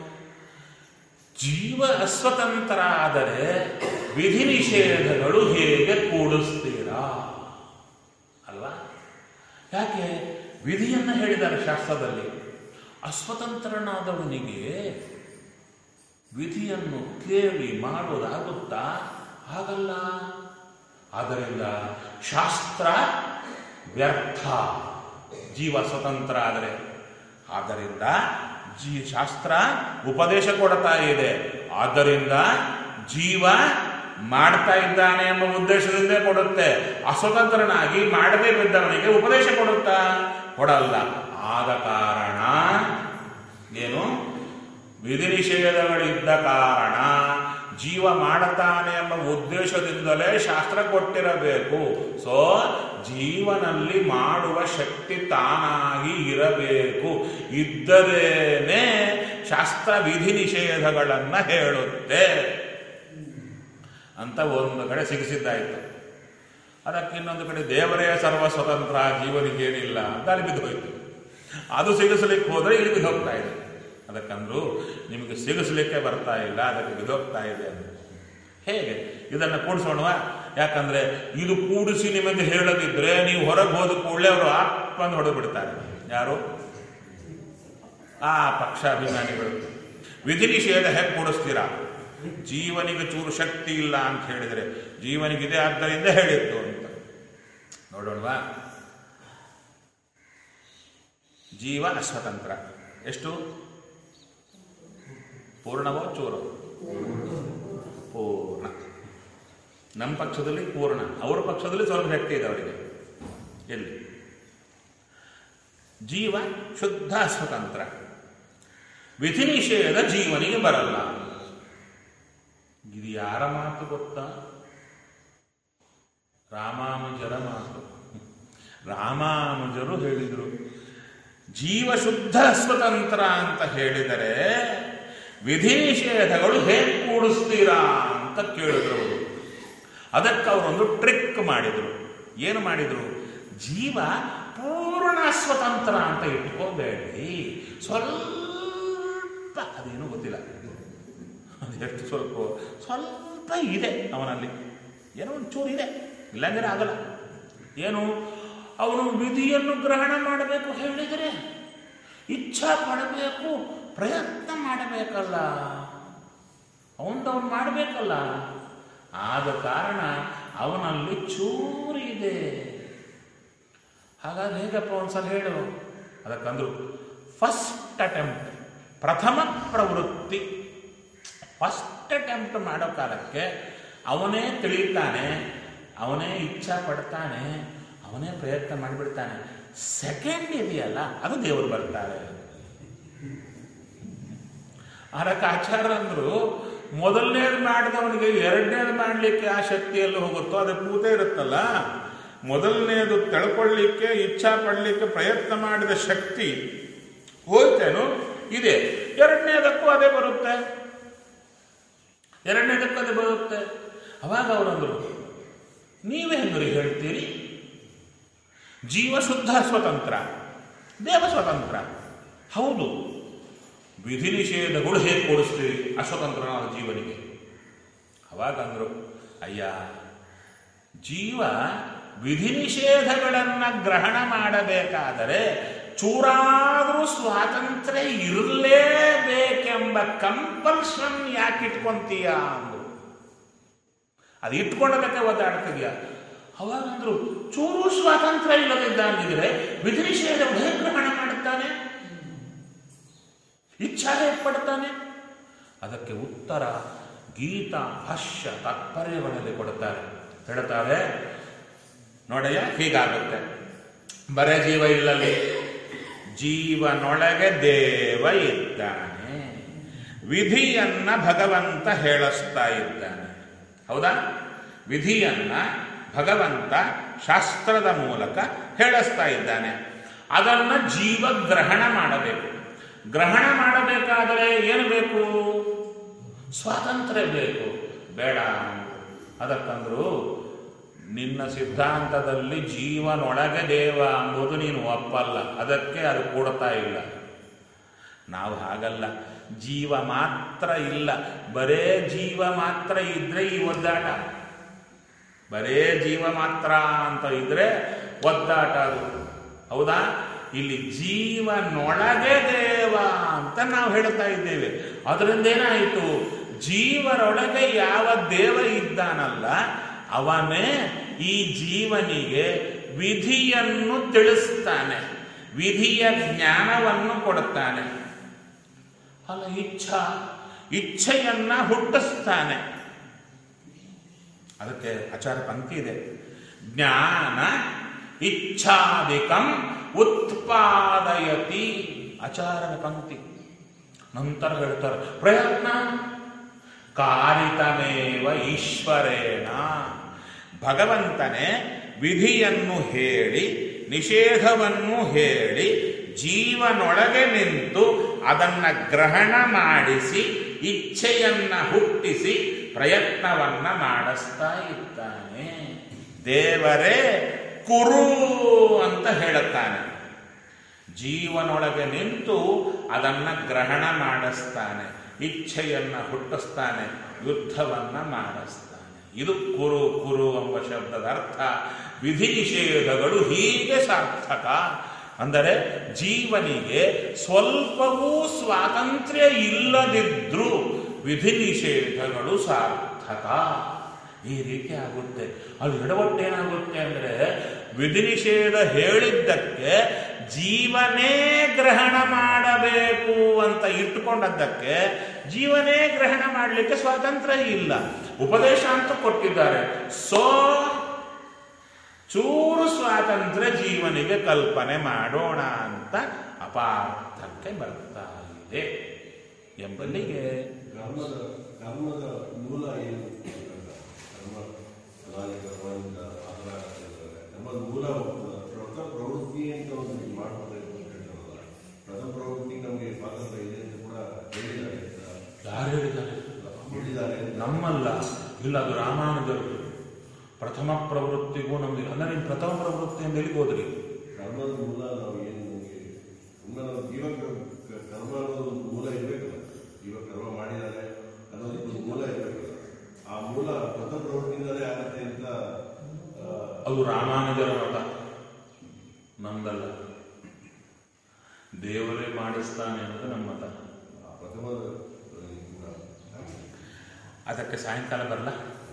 ಜೀವ ಅಸ್ವತಂತ್ರ ಆದರೆ ವಿಧಿ ನಿಷೇಧಗಳು ಹೇಗೆ ಕೂಡಿಸ್ತೀರಾ ಅಲ್ವಾ ಯಾಕೆ ವಿಧಿಯನ್ನ ಹೇಳಿದ್ದಾರೆ ಶಾಸ್ತ್ರದಲ್ಲಿ ಅಸ್ವತಂತ್ರನಾದವನಿಗೆ ವಿಧಿಯನ್ನು ಕೇಳಿ ಮಾಡೋದಾಗುತ್ತಾ ಆಗಲ್ಲ ಆದ್ದರಿಂದ ಶಾಸ್ತ್ರ ವ್ಯರ್ಥ ಜೀವ ಸ್ವತಂತ್ರ ಆದರೆ ಆದ್ದರಿಂದ ಜೀ ಶಾಸ್ತ್ರ ಉಪದೇಶ ಕೊಡ್ತಾ ಇದೆ ಆದ್ದರಿಂದ ಜೀವ ಮಾಡ್ತಾ ಇದ್ದಾನೆ ಎಂಬ ಉದ್ದೇಶದಿಂದ ಕೊಡುತ್ತೆ ಅಸ್ವತಂತ್ರನಾಗಿ ಮಾಡದೇ ಬಿದ್ದವನಿಗೆ ಉಪದೇಶ ಕೊಡುತ್ತಾ ಕೊಡಲ್ಲ ಆದ ಕಾರಣ ಏನು ವಿಧಿ ನಿಷೇಧಗಳಿದ್ದ ಕಾರಣ ಜೀವ ಮಾಡುತ್ತಾನೆ ಎಂಬ ಉದ್ದೇಶದಿಂದಲೇ ಶಾಸ್ತ್ರ ಕೊಟ್ಟಿರಬೇಕು ಸೊ ಜೀವನಲ್ಲಿ ಮಾಡುವ ಶಕ್ತಿ ತಾನಾಗಿ ಇರಬೇಕು ಇದ್ದರೇನೆ ಶಾಸ್ತ್ರ ವಿಧಿ ನಿಷೇಧಗಳನ್ನ ಹೇಳುತ್ತೆ ಅಂತ ಒಂದು ಕಡೆ ಸಿಗಿಸಿದ್ದಾಯಿತು ಅದಕ್ಕೆ ಇನ್ನೊಂದು ಕಡೆ ದೇವರೇ ಸರ್ವ ಸ್ವತಂತ್ರ ಜೀವನಿಗೇನಿಲ್ಲ ಅಂತ ಅಲ್ಲಿ ಬಿದ್ದು ಹೋಯ್ತು ಅದು ಸಿಗಿಸ್ಲಿಕ್ಕೆ ಹೋದ್ರೆ ಇಲ್ಲಿ ಬಿದ್ದು ಹೋಗ್ತಾ ಇದೆ ಅದಕ್ಕಂದ್ರು ನಿಮಗೆ ಸಿಗಿಸ್ಲಿಕ್ಕೆ ಬರ್ತಾ ಇಲ್ಲ ಅದಕ್ಕೆ ಬಿದ್ದೋಗ್ತಾ ಇದೆ ಅಂತ ಹೇಗೆ ಇದನ್ನು ಕೂಡಿಸೋಣವಾ ಯಾಕಂದ್ರೆ ಇದು ಕೂಡಿಸಿ ನಿಮಗೆ ಹೇಳದಿದ್ರೆ ನೀವು ಹೊರಗೆ ಹೋದ ಕೂಡಲೇ ಅವರು ಆತ್ಮಂದು ಹೊಡೆದು ಬಿಡ್ತಾರೆ ಯಾರು ಆ ಪಕ್ಷಾಭಿಮಾನಿಗಳು ವಿಧಿ ನಿಷೇಧ ಹೇಗೆ ಕೂಡಿಸ್ತೀರಾ ಜೀವನಿಗೆ ಚೂರು ಶಕ್ತಿ ಇಲ್ಲ ಅಂತ ಹೇಳಿದರೆ ಜೀವನಿಗಿದೆ ಆದ್ದರಿಂದ ಹೇಳಿತ್ತು ಅಂತ ನೋಡೋಣವಾ ಜೀವ ಅಸ್ವತಂತ್ರ ಎಷ್ಟು ಪೂರ್ಣವೋ ಚೂರೋ ಪೂರ್ಣ ನಮ್ಮ ಪಕ್ಷದಲ್ಲಿ ಪೂರ್ಣ ಅವರ ಪಕ್ಷದಲ್ಲಿ ಸ್ವಲ್ಪ ಶಕ್ತಿ ಇದೆ ಅವರಿಗೆ ಎಲ್ಲಿ ಜೀವ ಶುದ್ಧ ಸ್ವತಂತ್ರ ವಿಧಿ ನಿಷೇಧ ಜೀವನಿಗೆ ಬರಲ್ಲ ಇದು ಯಾರ ಮಾತು ಗೊತ್ತಾ ರಾಮಾನುಜರ ಮಾತು ರಾಮಾನುಜರು ಹೇಳಿದರು ಜೀವ ಶುದ್ಧ ಸ್ವತಂತ್ರ ಅಂತ ಹೇಳಿದರೆ ವಿಧಿ ನಿಷೇಧಗಳು ಹೇಗೆ ಕೂಡಿಸ್ತೀರಾ ಅಂತ ಕೇಳಿದ್ರು ಅವರು ಅದಕ್ಕೆ ಅವರೊಂದು ಟ್ರಿಕ್ ಮಾಡಿದರು ಏನು ಮಾಡಿದರು ಜೀವ ಪೂರ್ಣ ಸ್ವತಂತ್ರ ಅಂತ ಇಟ್ಕೋಬೇಡಿ ಸ್ವಲ್ಪ ಅದೇನು ಗೊತ್ತಿಲ್ಲ ಅದೆಷ್ಟು ಸ್ವಲ್ಪ ಸ್ವಲ್ಪ ಇದೆ ಅವನಲ್ಲಿ ಏನೋ ಒಂದು ಚೂರು ಇದೆ ಇಲ್ಲಾಂದ್ರೆ ಆಗಲ್ಲ ಏನು ಅವನು ವಿಧಿಯನ್ನು ಗ್ರಹಣ ಮಾಡಬೇಕು ಹೇಳಿದರೆ ಇಚ್ಛಾ ಪಡಬೇಕು ಪ್ರಯತ್ನ ಮಾಡಬೇಕಲ್ಲ ಅವನದವನು ಮಾಡಬೇಕಲ್ಲ ಆದ ಕಾರಣ ಅವನಲ್ಲಿ ಚೂರು ಇದೆ ಹಾಗಾಗಿ ಹೇಗಪ್ಪ ಒಂದ್ಸಲ ಹೇಳು ಅದಕ್ಕಂದ್ರು ಫಸ್ಟ್ ಅಟೆಂಪ್ಟ್ ಪ್ರಥಮ ಪ್ರವೃತ್ತಿ ಫಸ್ಟ್ ಅಟೆಂಪ್ಟ್ ಮಾಡೋ ಕಾಲಕ್ಕೆ ಅವನೇ ತಿಳಿತಾನೆ ಅವನೇ ಇಚ್ಛಾ ಪಡ್ತಾನೆ ಅವನೇ ಪ್ರಯತ್ನ ಮಾಡಿಬಿಡ್ತಾನೆ ಸೆಕೆಂಡ್ ಇದೆಯಲ್ಲ ಅದು ದೇವರು ಬರ್ತಾರೆ ಅದಕ್ಕೆ ಆಚಾರ್ಯಂದ್ರು ಮೊದಲನೇದು ಮಾಡಿದವನಿಗೆ ಎರಡನೇದು ಮಾಡಲಿಕ್ಕೆ ಆ ಶಕ್ತಿಯಲ್ಲಿ ಹೋಗುತ್ತೋ ಅದು ಕೂತೇ ಇರುತ್ತಲ್ಲ ಮೊದಲನೇದು ತಿಳ್ಕೊಳ್ಳಿಕ್ಕೆ ಇಚ್ಛಾ ಪಡಲಿಕ್ಕೆ ಪ್ರಯತ್ನ ಮಾಡಿದ ಶಕ್ತಿ ಹೋಯ್ತೇನು ಇದೆ ಎರಡನೇದಕ್ಕೂ ಅದೇ ಬರುತ್ತೆ ಎರಡನೇದಕ್ಕೂ ಅದೇ ಬರುತ್ತೆ ಅವಾಗ ಅವರಂದ್ರು ನೀವೇ ಹೆಂಗ್ರಿ ಹೇಳ್ತೀರಿ ಜೀವ ಶುದ್ಧ ಸ್ವತಂತ್ರ ದೇವ ಸ್ವತಂತ್ರ ಹೌದು ವಿಧಿ ನಿಷೇಧಗಳು ಹೇಗೆ ಕೊಡಿಸ್ತೀರಿ ಅಸ್ವತಂತ್ರನಾದ ಜೀವನಿಗೆ ಅವಾಗ ಅಂದ್ರು ಅಯ್ಯ ಜೀವ ವಿಧಿ ನಿಷೇಧಗಳನ್ನು ಗ್ರಹಣ ಮಾಡಬೇಕಾದರೆ ಚೂರಾದರೂ ಸ್ವಾತಂತ್ರ್ಯ ಇರಲೇಬೇಕೆಂಬ ಕಂಪಲ್ಷನ್ ಯಾಕೆ ಇಟ್ಕೊಂತೀಯ ಅಂದ್ರು ಅದು ಇಟ್ಕೊಂಡದಕ್ಕೆ ಒದ್ದಾಡ್ತಿದ್ಯಾ ಅವಾಗ ಅಂದ್ರು ಚೂರು ಸ್ವಾತಂತ್ರ್ಯ ಇಲ್ಲದಿದ್ದಾಗಿದ್ರೆ ವಿಧಿ ನಿಷೇಧಗಳು ಹೇಗೆ ಗ್ರಹಣ ಮಾಡುತ್ತಾನೆ ಇಚ್ಛಾಗೆ ಪಡ್ತಾನೆ ಅದಕ್ಕೆ ಉತ್ತರ ಗೀತಾ ಭಾಷ್ಯ ತಾತ್ಪರ್ಯಗಳಲ್ಲಿ ಕೊಡುತ್ತಾರೆ ಹೇಳ್ತಾರೆ ನೋಡಯ್ಯ ಹೀಗಾಗುತ್ತೆ ಬರೇ ಜೀವ ಇಲ್ಲಲ್ಲಿ ಜೀವನೊಳಗೆ ದೇವ ಇದ್ದಾನೆ ವಿಧಿಯನ್ನ ಭಗವಂತ ಹೇಳಿಸ್ತಾ ಇದ್ದಾನೆ ಹೌದಾ ವಿಧಿಯನ್ನ ಭಗವಂತ ಶಾಸ್ತ್ರದ ಮೂಲಕ ಹೇಳಿಸ್ತಾ ಇದ್ದಾನೆ ಅದನ್ನ ಜೀವ ಗ್ರಹಣ ಮಾಡಬೇಕು ಗ್ರಹಣ ಮಾಡಬೇಕಾದರೆ ಏನು ಬೇಕು ಸ್ವಾತಂತ್ರ್ಯ ಬೇಕು ಬೇಡ ಅದಕ್ಕಂದ್ರು ನಿನ್ನ ಸಿದ್ಧಾಂತದಲ್ಲಿ ಜೀವನೊಳಗೆ ದೇವ ಅಂಬುದು ನೀನು ಒಪ್ಪಲ್ಲ ಅದಕ್ಕೆ ಅದು ಕೊಡ್ತಾ ಇಲ್ಲ ನಾವು ಹಾಗಲ್ಲ ಜೀವ ಮಾತ್ರ ಇಲ್ಲ ಬರೇ ಜೀವ ಮಾತ್ರ ಇದ್ರೆ ಈ ಒದ್ದಾಟ ಬರೇ ಜೀವ ಮಾತ್ರ ಅಂತ ಇದ್ರೆ ಒದ್ದಾಟ ಅದು ಹೌದಾ ಇಲ್ಲಿ ಜೀವನೊಳಗೆ ದೇವ ಅಂತ ನಾವು ಹೇಳ್ತಾ ಇದ್ದೇವೆ ಅದರಿಂದ ಏನಾಯಿತು ಜೀವನೊಳಗೆ ಯಾವ ದೇವ ಇದ್ದಾನಲ್ಲ ಅವನೇ ಈ ಜೀವನಿಗೆ ವಿಧಿಯನ್ನು ತಿಳಿಸ್ತಾನೆ ವಿಧಿಯ ಜ್ಞಾನವನ್ನು ಕೊಡುತ್ತಾನೆ ಅಲ್ಲ ಇಚ್ಛಾ ಇಚ್ಛೆಯನ್ನ ಹುಟ್ಟಿಸ್ತಾನೆ ಅದಕ್ಕೆ ಆಚಾರ ಪಂಕ್ತಿ ಇದೆ ಜ್ಞಾನ ಇಚ್ಛಾದಿಕಂ ಉತ್ಪಾದಯತಿ ಆಚಾರನ ಪಂಕ್ತಿ ನಂತರ ಹೇಳ್ತಾರೆ ಪ್ರಯತ್ನ ಕಾರಿತಮೇವ ಈಶ್ವರೇಣ ಭಗವಂತನೇ ವಿಧಿಯನ್ನು ಹೇಳಿ ನಿಷೇಧವನ್ನು ಹೇಳಿ ಜೀವನೊಳಗೆ ನಿಂತು ಅದನ್ನ ಗ್ರಹಣ ಮಾಡಿಸಿ ಇಚ್ಛೆಯನ್ನ ಹುಟ್ಟಿಸಿ ಪ್ರಯತ್ನವನ್ನ ಮಾಡಿಸ್ತಾ ಇದ್ದಾನೆ ದೇವರೇ ಕುರು ಅಂತ ಹೇಳುತ್ತಾನೆ ಜೀವನೊಳಗೆ ನಿಂತು ಅದನ್ನ ಗ್ರಹಣ ಮಾಡಿಸ್ತಾನೆ ಇಚ್ಛೆಯನ್ನ ಹುಟ್ಟಿಸ್ತಾನೆ ಯುದ್ಧವನ್ನ ಮಾಡಿಸ್ತಾನೆ ಇದು ಕುರು ಕುರು ಎಂಬ ಶಬ್ದದ ಅರ್ಥ ವಿಧಿ ನಿಷೇಧಗಳು ಹೀಗೆ ಸಾರ್ಥಕ ಅಂದರೆ ಜೀವನಿಗೆ ಸ್ವಲ್ಪವೂ ಸ್ವಾತಂತ್ರ್ಯ ಇಲ್ಲದಿದ್ರೂ ವಿಧಿ ನಿಷೇಧಗಳು ಸಾರ್ಥಕ ಈ ರೀತಿ ಆಗುತ್ತೆ ಅದು ಎಡವಟ್ಟೇನಾಗುತ್ತೆ ಅಂದರೆ ವಿಧಿ ನಿಷೇಧ ಹೇಳಿದ್ದಕ್ಕೆ ಜೀವನೇ ಗ್ರಹಣ ಮಾಡಬೇಕು ಅಂತ ಇಟ್ಟುಕೊಂಡದ್ದಕ್ಕೆ ಜೀವನೇ ಗ್ರಹಣ ಮಾಡಲಿಕ್ಕೆ ಸ್ವಾತಂತ್ರ್ಯ ಇಲ್ಲ ಉಪದೇಶ ಅಂತ ಕೊಟ್ಟಿದ್ದಾರೆ ಸೋ ಚೂರು ಸ್ವಾತಂತ್ರ್ಯ ಜೀವನಿಗೆ ಕಲ್ಪನೆ ಮಾಡೋಣ ಅಂತ ಅಪಾರ್ಥಕ್ಕೆ ಬರ್ತಾ ಇದೆ ಎಂಬಲ್ಲಿಗೆ ಕರ್ಮದ ಕರ್ಮದ ಮೂಲ ಏನು ಕರ್ಮ ಅನಾದಿ ಕರ್ಮದಿಂದ ಆಧಾರ ಆಗ್ತಿದ್ದಾರೆ. ಕರ್ಮದ ಮೂಲ ಪ್ರಥಮ ಪ್ರವೃತ್ತಿ ಅಂತ ಒಂದು ಇದು ಮಾಡ್ಕೋಬೇಕು ಅಂತ ಹೇಳ್ತಾರಲ್ಲ ಪ್ರಥಮ ಪ್ರವೃತ್ತಿ ನಮಗೆ ಸ್ವಾತಂತ್ರ್ಯ ಇದೆ ಅಂತ ಕೂಡ ಹೇಳಿದ್ದಾರೆ ಯಾರು ಹೇಳಿದ್ದಾರೆ ಹೇಳಿದ್ದಾರೆ ನಮ್ಮಲ್ಲ ಇಲ್ಲ ಅದು ರಾಮಾನುಜರು ಪ್ರಥಮ ಪ್ರವೃತ್ತಿಗೂ ನಮ್ಗೆ ಅಂದ್ರೆ ನೀವು ಪ್ರಥಮ ಪ್ರವೃತ್ತಿ ಅಂತ ಎಲ್ಲಿಗೆ ಹೋದ್ರಿ ಕರ್ಮದ ಮೂಲ ನಾವು ಏನು ನಮಗೆ ಸುಮ್ಮನೆ ನಾವು ಜೀವ ಕ- ಕರ್ಮ ಅನ್ನೋದು ಒಂದು ಮೂಲ ಇರಬೇಕಲ್ಲ ಜೀವ ಕರ್ಮ ಮಾಡಿದ್ದಾರೆ ಅನ್ನೋದು ಒಂದು ಮೂಲ ಇರಬೇಕಲ್ಲ ಆ ಮೂಲ ಪ್ರಥಮ ಪ್ರವೃತ್ತಿಯಿಂದಲೇ ಆಗತ್ತೆ ಅಂತ ಆ, ಅದು ರಾಮಾನುಜರ ಮತ ನಮ್ದಲ್ಲ ದೇವರೇ ಮಾಡಿಸ್ತಾನೆ ಅನ್ನೋದು ನಮ್ಮ ಮತ ಆ ಪ್ರಥಮದ ಈ ಕೂಡ ಅದಕ್ಕೆ ಸಾಯಂಕಾಲ ಬರಲ್ಲ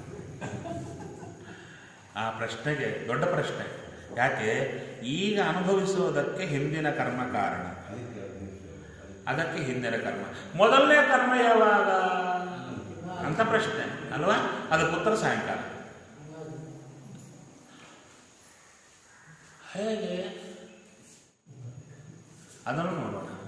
ಆ ಪ್ರಶ್ನೆಗೆ ದೊಡ್ಡ ಪ್ರಶ್ನೆ ಯಾಕೆ ಈಗ ಅನುಭವಿಸುವುದಕ್ಕೆ ಹಿಂದಿನ ಕರ್ಮ ಕಾರಣ ಅದಕ್ಕೆ ಅದಕ್ಕೆ ಅದಕ್ಕೆ ಹಿಂದಿನ ಕರ್ಮ ಮೊದಲನೇ ಕರ್ಮ ಯಾವಾಗ ಅಂತ ಪ್ರಶ್ನೆ ಅಲ್ವಾ ಅದಕ್ಕೆ ಉತ್ತರ ಸಾಯಂಕಾಲ ಹೇಗೆ ಅದನ್ನು ನೋಡೋಣ